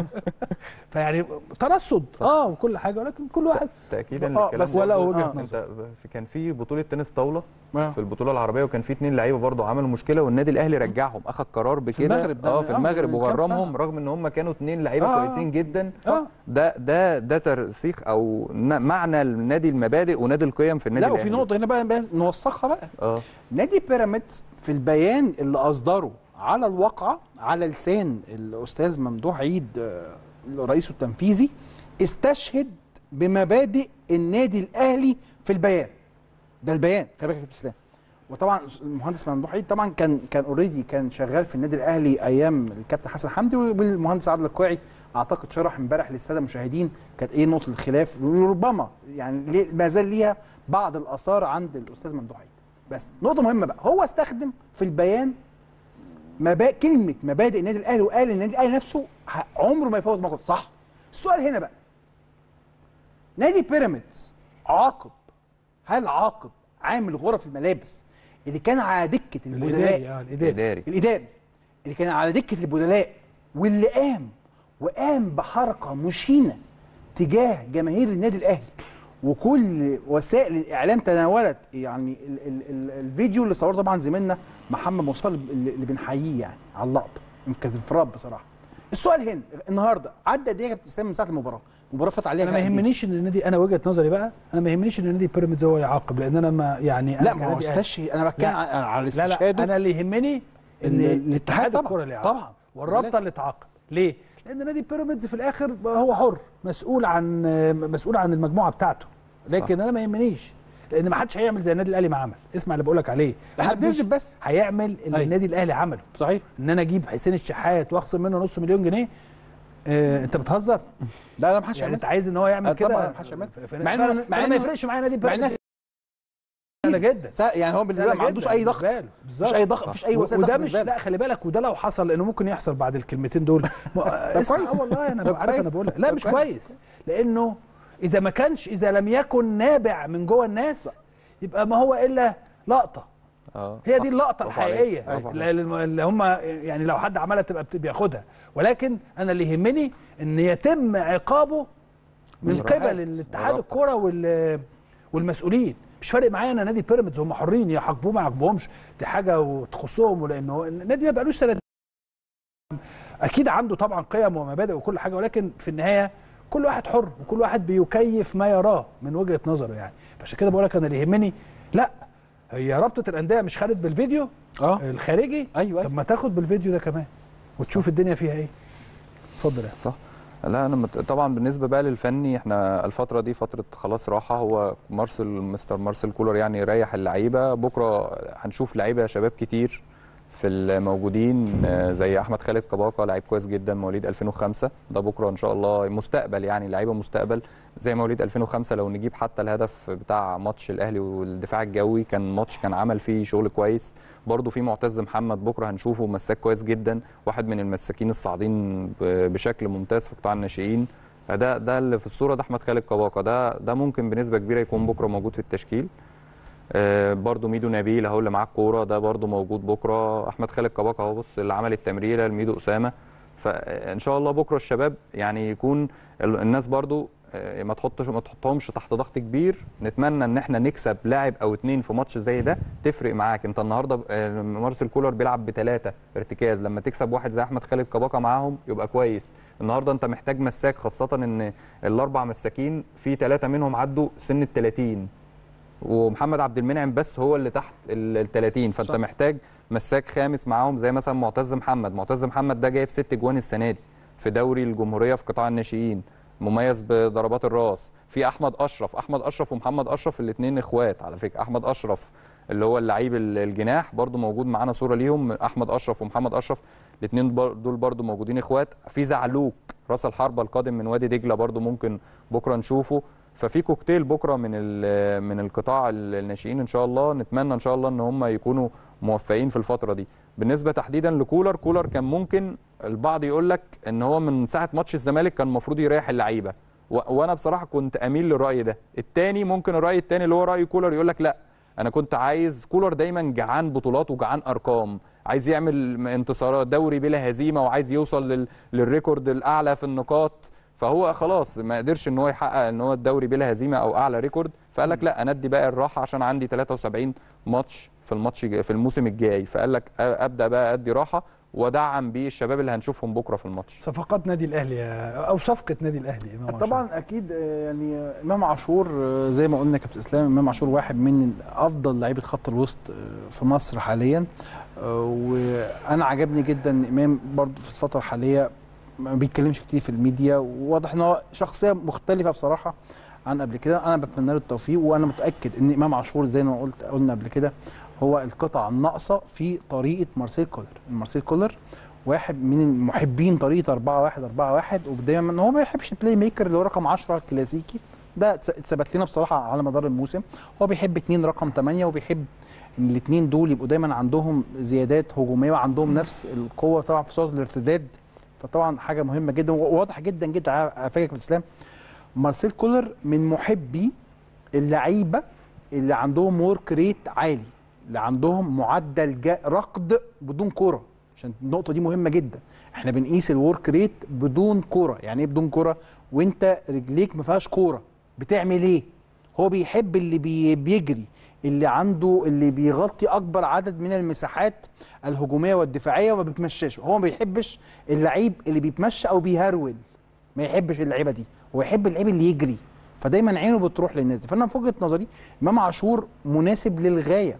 [SPEAKER 1] فيعني ترصد اه وكل حاجه ولكن كل واحد
[SPEAKER 2] تاكيدا
[SPEAKER 3] آه،
[SPEAKER 2] للكلام
[SPEAKER 3] بس
[SPEAKER 2] ده
[SPEAKER 1] ولا
[SPEAKER 2] برضه،
[SPEAKER 1] وجهة
[SPEAKER 2] انت
[SPEAKER 1] نظر.
[SPEAKER 2] في- كان في بطوله تنس طاوله
[SPEAKER 3] آه.
[SPEAKER 2] في البطوله العربيه وكان في اتنين لعيبه برضه عملوا مشكله والنادي الاهلي رجعهم اخذ قرار بكده
[SPEAKER 3] المغرب ده
[SPEAKER 2] اه
[SPEAKER 3] من-
[SPEAKER 2] في
[SPEAKER 3] آه،
[SPEAKER 2] المغرب
[SPEAKER 3] من كام
[SPEAKER 2] وغرمهم
[SPEAKER 3] سنة.
[SPEAKER 2] رغم ان هم كانوا اتنين لعيبه
[SPEAKER 3] آه.
[SPEAKER 2] كويسين جدا
[SPEAKER 1] آه.
[SPEAKER 2] ده ده ده ترسيخ او ن- معنى النادي المبادئ ونادي القيم في النادي
[SPEAKER 3] لا وفي
[SPEAKER 2] الأهلي.
[SPEAKER 3] نقطه هنا بقى بقى نوثقها بقى
[SPEAKER 2] اه
[SPEAKER 3] نادي بيراميدز في البيان اللي اصدره على الواقعه على لسان الاستاذ ممدوح عيد آه، رئيسه التنفيذي استشهد بمبادئ النادي الاهلي في البيان ده البيان خلي بالك يا كابتن اسلام وطبعا المهندس ممدوح عيد طبعا كان كان اوريدي كان شغال في النادي الاهلي ايام الكابتن حسن حمدي والمهندس عادل القيعي اعتقد شرح امبارح للساده المشاهدين كانت ايه نقطه الخلاف وربما يعني ليه- ما زال ليها بعض الاثار عند الاستاذ ممدوح عيد بس نقطه مهمه بقى هو استخدم في البيان مبادئ كلمه مبادئ النادي الاهلي وقال ان النادي الاهلي نفسه ه- عمره ما يفوز موقف صح السؤال هنا بقى نادي بيراميدز عاقب هل عاقب عامل غرف الملابس اللي كان على دكه
[SPEAKER 1] الاداري
[SPEAKER 3] البدلاء
[SPEAKER 1] اه الاداري
[SPEAKER 2] اداري
[SPEAKER 3] الاداري اللي كان على دكه البدلاء واللي قام وقام بحركه مشينه تجاه جماهير النادي الاهلي وكل وسائل الاعلام تناولت يعني ال ال ال الفيديو اللي صوره طبعا زميلنا محمد مصطفى اللي اللي بنحييه يعني على اللقطه كانت انفراد بصراحه السؤال هنا النهارده عدى قد ايه يا كابتن اسلام من ساعه المباراه المباراه فات عليها
[SPEAKER 1] انا ما
[SPEAKER 3] قد إيه؟
[SPEAKER 1] يهمنيش ان النادي انا وجهه نظري بقى انا ما يهمنيش ان النادي بيراميدز هو يعاقب لان انا ما يعني أنا
[SPEAKER 3] لا ما هو
[SPEAKER 1] كنادي أهلي-
[SPEAKER 3] استشهد انا بتكلم
[SPEAKER 1] لا.
[SPEAKER 3] على على
[SPEAKER 1] لا
[SPEAKER 3] الاستشهاد
[SPEAKER 1] لا انا اللي يهمني ان
[SPEAKER 3] إن الاتحاد
[SPEAKER 1] الاتحاد
[SPEAKER 3] طبعاً،
[SPEAKER 1] الكره اللي يعاقب
[SPEAKER 3] طبعاً.
[SPEAKER 1] والرابطه
[SPEAKER 3] لازم.
[SPEAKER 1] اللي تعاقب ليه؟ لان نادي بيراميدز في الاخر هو حر مسؤول عن مسؤول عن المجموعه بتاعته لكن انا ما يهمنيش لان ما حدش هيعمل زي النادي الاهلي ما عمل اسمع اللي بقول لك عليه
[SPEAKER 3] احنا
[SPEAKER 1] محدش
[SPEAKER 3] بنثبت بس
[SPEAKER 1] هيعمل اللي
[SPEAKER 3] أيوة.
[SPEAKER 1] النادي الاهلي عمله
[SPEAKER 3] صحيح
[SPEAKER 1] ان انا اجيب حسين الشحات واخصم منه نص مليون جنيه آه، انت بتهزر
[SPEAKER 3] لا لا ما حدش
[SPEAKER 1] يعني
[SPEAKER 3] يعمل
[SPEAKER 1] انت عايز ان هو يعمل
[SPEAKER 3] آه،
[SPEAKER 1] كده
[SPEAKER 3] طبعاً ما حدش يعمل.
[SPEAKER 1] ف- ف-
[SPEAKER 3] مع إنه-
[SPEAKER 1] فأنا-
[SPEAKER 3] مع
[SPEAKER 1] فأنا ما
[SPEAKER 3] إنه-
[SPEAKER 1] يفرقش معايا نادي
[SPEAKER 3] مع
[SPEAKER 1] بيراميدز
[SPEAKER 3] الناس
[SPEAKER 1] سهله جدا
[SPEAKER 3] سا- يعني هو بالنسبه له ما عندوش اي ضغط مفيش اي ضغط مفيش اي وسائل
[SPEAKER 1] وده
[SPEAKER 3] ضغط
[SPEAKER 1] مش
[SPEAKER 3] بالنسبة له.
[SPEAKER 1] لا خلي بالك وده لو حصل لانه ممكن يحصل بعد الكلمتين دول ما- اسمع
[SPEAKER 3] كويس.
[SPEAKER 1] اه والله انا
[SPEAKER 3] طب
[SPEAKER 1] عارف
[SPEAKER 3] كويس.
[SPEAKER 1] انا بقول لك. لا
[SPEAKER 3] طب
[SPEAKER 1] مش
[SPEAKER 3] كويس.
[SPEAKER 1] كويس لانه اذا ما كانش اذا لم يكن نابع من جوه الناس يبقى ما هو الا لقطه
[SPEAKER 2] اه
[SPEAKER 1] هي
[SPEAKER 2] صح.
[SPEAKER 1] دي اللقطه
[SPEAKER 2] برافو عليك.
[SPEAKER 1] الحقيقيه
[SPEAKER 2] برافو عليك.
[SPEAKER 1] اللي اللي هم يعني لو حد عملها تبقى بت- بياخدها ولكن انا اللي يهمني ان يتم عقابه من
[SPEAKER 2] والرابطة.
[SPEAKER 1] قبل الاتحاد
[SPEAKER 2] والرابطة.
[SPEAKER 1] الكره وال والمسؤولين مش فارق معايا انا نادي بيراميدز هم حرين يعاقبوه ما يعاقبوهمش دي حاجه وتخصهم ولانه النادي ما بقالوش سنه اكيد عنده طبعا قيم ومبادئ وكل حاجه ولكن في النهايه كل واحد حر وكل واحد بيكيف ما يراه من وجهه نظره يعني فعشان كده بقول لك انا اللي يهمني لا هي رابطه الانديه مش خدت بالفيديو
[SPEAKER 3] اه
[SPEAKER 1] الخارجي
[SPEAKER 3] ايوه
[SPEAKER 1] طب ما تاخد بالفيديو ده كمان وتشوف الدنيا فيها ايه اتفضل يا
[SPEAKER 2] صح لا انا مت... طبعا بالنسبه بقى للفني احنا الفتره دي فتره خلاص راحه هو مارسيل مستر مارسيل كولر يعني يريح اللعيبه بكره هنشوف لعيبه شباب كتير في الموجودين آه، زي احمد خالد كباكا لعيب كويس جدا مواليد 2005 ده بكره ان شاء الله مستقبل يعني لعيبه مستقبل زي مواليد 2005 لو نجيب حتى الهدف بتاع ماتش الاهلي والدفاع الجوي كان ماتش كان عمل فيه شغل كويس برضه في معتز محمد بكره هنشوفه مساك كويس جدا واحد من المساكين الصاعدين ب- بشكل ممتاز في قطاع الناشئين ده ده اللي في الصوره ده احمد خالد كباكا ده ده ممكن بنسبه كبيره يكون بكره موجود في التشكيل آه، برضو ميدو نبيل اهو اللي معاه الكوره ده برضو موجود بكره احمد خالد كباكا اهو بص اللي عمل التمريره لميدو اسامه فان شاء الله بكره الشباب يعني يكون ال- الناس برضو آه، ما تحطش ما تحطهمش تحت ضغط كبير نتمنى ان احنا نكسب لاعب او اتنين في ماتش زي ده تفرق معاك انت النهارده آه، مارسيل كولر بيلعب بثلاثه ارتكاز لما تكسب واحد زي احمد خالد كباكا معاهم يبقى كويس النهارده انت محتاج مساك خاصه ان الاربع مساكين في ثلاثه منهم عدوا سن ال 30 ومحمد عبد المنعم بس هو اللي تحت ال 30 فانت
[SPEAKER 3] صح.
[SPEAKER 2] صح. محتاج مساك خامس معاهم زي مثلا معتز محمد معتز محمد ده جايب ست جوان السنه دي في دوري الجمهوريه في قطاع الناشئين مميز بضربات الراس في احمد اشرف احمد اشرف ومحمد اشرف الاثنين اخوات على فكره احمد اشرف اللي هو اللعيب ال- الجناح برضو موجود معانا صوره ليهم احمد اشرف ومحمد اشرف الاثنين دول برضو موجودين اخوات في زعلوك راس الحربه القادم من وادي دجله برضو ممكن بكره نشوفه ففي كوكتيل بكره من ال- من القطاع الناشئين ان شاء الله نتمنى ان شاء الله ان هم يكونوا موفقين في الفتره دي بالنسبه تحديدا لكولر كولر كان ممكن البعض يقول لك ان هو من ساعه ماتش الزمالك كان المفروض يريح اللعيبه و- وانا بصراحه كنت اميل للراي ده التاني ممكن الراي التاني اللي هو راي كولر يقول لك لا انا كنت عايز كولر دايما جعان بطولات وجعان ارقام عايز يعمل انتصارات دوري بلا هزيمه وعايز يوصل لل... للريكورد الاعلى في النقاط فهو خلاص ما قدرش ان هو يحقق ان هو الدوري بلا هزيمه او اعلى ريكورد فقال لك لا انا ادي بقى الراحه عشان عندي 73 ماتش في الماتش في الموسم الجاي فقال لك أ- ابدا بقى ادي راحه وادعم بيه الشباب اللي هنشوفهم بكره في الماتش
[SPEAKER 1] صفقات نادي الاهلي يا- او صفقه نادي الاهلي إمام عاشور.
[SPEAKER 3] طبعا اكيد آه، يعني آه، امام عاشور آه، زي ما قلنا كابتن اسلام امام عاشور واحد من افضل لعيبه خط الوسط آه، في مصر حاليا آه، وانا عجبني جدا ان امام برضو في الفتره الحاليه ما بيتكلمش كتير في الميديا وواضح ان هو شخصيه مختلفه بصراحه عن قبل كده انا بتمنى له التوفيق وانا متاكد ان امام عاشور زي ما قلت قلنا قبل كده هو القطعه الناقصه في طريقه مارسيل كولر مارسيل كولر واحد من محبين طريقه 4 1 4 1 ودايما ان هو ما بيحبش البلاي ميكر اللي هو رقم 10 الكلاسيكي ده اتس- اتثبت لنا بصراحه على مدار الموسم هو بيحب اتنين رقم 8 وبيحب ان الاثنين دول يبقوا دايما عندهم زيادات هجوميه وعندهم نفس القوه طبعا في صوره الارتداد فطبعا حاجه مهمه جدا وواضح جدا جدا على على فكره يا كابتن اسلام مارسيل كولر من محبي اللعيبه اللي عندهم ورك ريت عالي اللي عندهم معدل جا- ركض بدون كره عشان النقطه دي مهمه جدا احنا بنقيس الورك ريت بدون كره يعني ايه بدون كره وانت رجليك ما فيهاش كوره بتعمل ايه هو بيحب اللي بي بيجري اللي عنده اللي بيغطي اكبر عدد من المساحات الهجوميه والدفاعيه وما بيتمشاش هو ما بيحبش اللعيب اللي بيتمشى او بيهرول ما يحبش اللعيبه دي هو يحب اللعيب اللي يجري فدايما عينه بتروح للناس دي فانا في وجهه نظري امام عاشور مناسب للغايه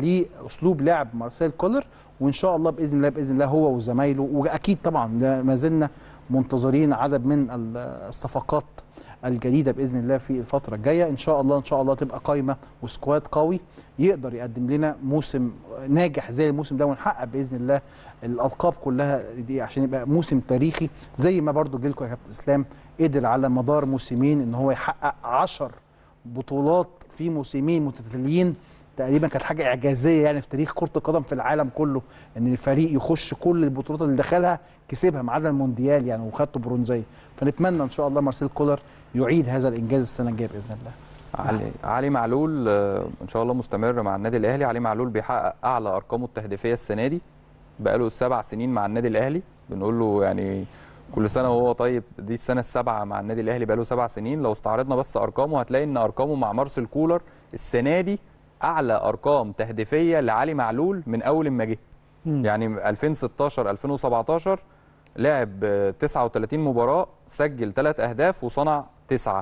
[SPEAKER 3] لاسلوب لعب مارسيل كولر وان شاء الله باذن الله باذن الله هو وزمايله واكيد طبعا ده ما زلنا منتظرين عدد من ال- الصفقات الجديده باذن الله في الفتره الجايه ان شاء الله ان شاء الله تبقى قايمه وسكواد قوي يقدر يقدم لنا موسم ناجح زي الموسم ده ونحقق باذن الله الالقاب كلها دي عشان يبقى موسم تاريخي زي ما برضو جيلكم يا كابتن اسلام قدر على مدار موسمين ان هو يحقق 10 بطولات في موسمين متتاليين تقريبا كانت حاجه اعجازيه يعني في تاريخ كره القدم في العالم كله ان الفريق يخش كل البطولات اللي دخلها كسبها ما عدا المونديال يعني وخدته برونزيه فنتمنى ان شاء الله مارسيل كولر يعيد هذا الانجاز السنه الجايه باذن الله
[SPEAKER 2] علي علي معلول آه، ان شاء الله مستمر مع النادي الاهلي علي معلول بيحقق اعلى ارقامه التهديفيه السنه دي بقاله سبع سنين مع النادي الاهلي بنقول له يعني كل سنه وهو طيب دي السنه السابعه مع النادي الاهلي بقاله سبع سنين لو استعرضنا بس ارقامه هتلاقي ان ارقامه مع مارسيل كولر السنه دي اعلى ارقام تهديفيه لعلي معلول من اول ما جه
[SPEAKER 1] مم.
[SPEAKER 2] يعني 2016 2017 لعب آه، 39 مباراه سجل 3 اهداف وصنع 9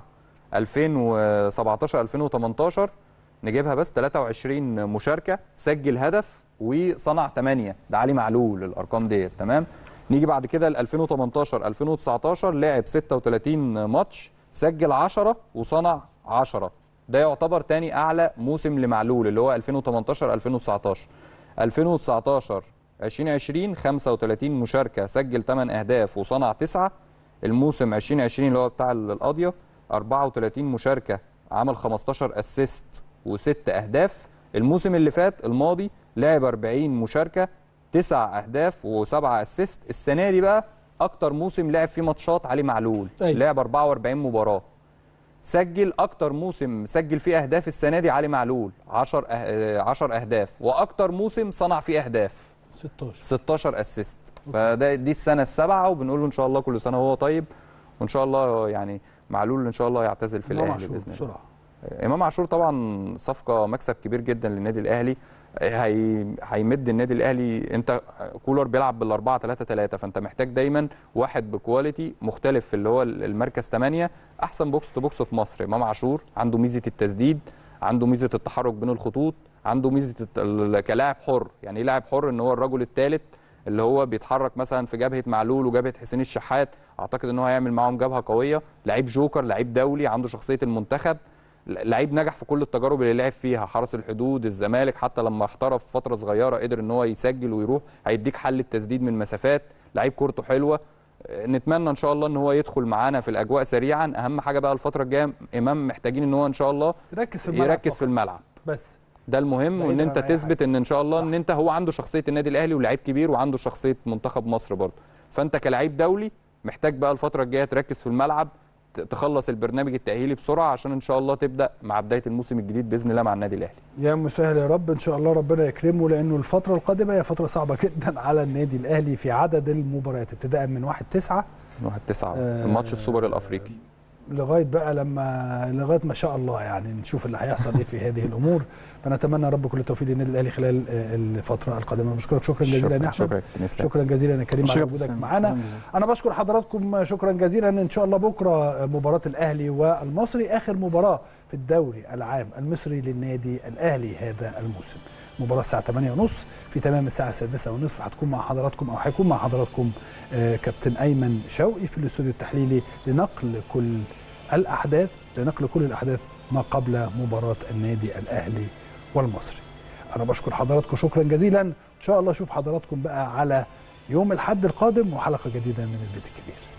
[SPEAKER 2] 2017 2018 نجيبها بس 23 مشاركه سجل هدف وصنع 8 ده علي معلول الارقام ديت تمام نيجي بعد كده ل 2018 2019 لعب 36 ماتش سجل 10 وصنع 10 ده يعتبر تاني اعلى موسم لمعلول اللي هو 2018 2019 2019 2020 35 مشاركه سجل 8 اهداف وصنع 9 الموسم 2020 اللي هو بتاع القاضيه 34 مشاركه عمل 15 اسيست وست اهداف الموسم اللي فات الماضي لعب 40 مشاركه 9 اهداف وسبعة اسيست السنه دي بقى اكتر موسم لعب فيه ماتشات علي معلول
[SPEAKER 1] أيوة.
[SPEAKER 2] لعب 44 مباراه سجل اكتر موسم سجل فيه اهداف السنه دي علي معلول 10 أه... 10 اهداف واكتر موسم صنع فيه اهداف
[SPEAKER 1] 16
[SPEAKER 2] 16 اسيست فده دي السنه السابعه وبنقول له ان شاء الله كل سنه وهو طيب وان شاء الله يعني معلول ان شاء الله يعتزل في
[SPEAKER 1] إمام
[SPEAKER 2] الاهلي
[SPEAKER 1] عاشور
[SPEAKER 2] باذن الله
[SPEAKER 1] بسرعه
[SPEAKER 2] امام عاشور طبعا صفقه مكسب كبير جدا للنادي الاهلي هي هيمد النادي الاهلي انت كولر بيلعب بال 4 3 3 فانت محتاج دايما واحد بكواليتي مختلف في اللي هو المركز 8 احسن بوكس تو بوكس في مصر امام عاشور عنده ميزه التسديد عنده ميزه التحرك بين الخطوط عنده ميزه الت- ال- كلاعب حر يعني ايه لاعب حر ان هو الرجل الثالث اللي هو بيتحرك مثلا في جبهه معلول وجبهه حسين الشحات اعتقد ان هو هيعمل معاهم جبهه قويه لعيب جوكر لعيب دولي عنده شخصيه المنتخب لعيب نجح في كل التجارب اللي لعب فيها حرس الحدود الزمالك حتى لما احترف فتره صغيره قدر ان هو يسجل ويروح هيديك حل التسديد من مسافات لعيب كورته حلوه آه، نتمنى ان شاء الله ان هو يدخل معانا في الاجواء سريعا اهم حاجه بقى الفتره الجايه امام محتاجين ان هو ان شاء الله
[SPEAKER 1] يركز في الملعب
[SPEAKER 2] يركز
[SPEAKER 1] فقط.
[SPEAKER 2] في الملعب
[SPEAKER 1] بس
[SPEAKER 2] ده المهم
[SPEAKER 1] بعيداً
[SPEAKER 2] وان
[SPEAKER 1] عن
[SPEAKER 2] انت
[SPEAKER 1] أي
[SPEAKER 2] تثبت ان ان شاء الله
[SPEAKER 1] صح.
[SPEAKER 2] ان انت هو عنده شخصيه النادي الاهلي ولاعيب كبير وعنده شخصيه منتخب مصر برضه فانت كلاعب دولي محتاج بقى الفتره الجايه تركز في الملعب ت- تخلص البرنامج التاهيلي بسرعه عشان ان شاء الله تبدا مع بدايه الموسم الجديد باذن الله مع النادي الاهلي
[SPEAKER 1] يا مسهل يا رب ان شاء الله ربنا يكرمه لانه الفتره القادمه هي فتره صعبه جدا على النادي الاهلي في عدد المباريات ابتداء من 1 9
[SPEAKER 2] 1 9
[SPEAKER 1] آه،
[SPEAKER 2] ماتش السوبر الافريقي
[SPEAKER 1] لغايه بقى لما لغايه ما شاء الله يعني نشوف اللي هيحصل ايه في هذه الامور فنتمنى يا رب كل التوفيق للنادي الاهلي خلال آه، الفتره القادمه بشكرك شكرا جزيلا يا
[SPEAKER 2] شكرا
[SPEAKER 1] احمد
[SPEAKER 2] شكرا كابتن إسلام.
[SPEAKER 1] شكرا جزيلا يا كريم على
[SPEAKER 3] شكراً
[SPEAKER 1] وجودك
[SPEAKER 3] تسلم.
[SPEAKER 1] معانا
[SPEAKER 3] شكراً جزيلاً.
[SPEAKER 1] انا بشكر حضراتكم شكرا جزيلا ان شاء الله بكره مباراه الاهلي والمصري اخر مباراه في الدوري العام المصري للنادي الاهلي هذا الموسم مباراه الساعه 8:30 في تمام الساعه 6:30 هتكون مع حضراتكم او هيكون مع حضراتكم آه، كابتن ايمن شوقي في الاستوديو التحليلي لنقل كل الاحداث لنقل كل الاحداث ما قبل مباراه النادي الاهلي والمصري انا بشكر حضراتكم شكرا جزيلا ان شاء الله اشوف حضراتكم بقى على يوم الاحد القادم وحلقه جديده من البيت الكبير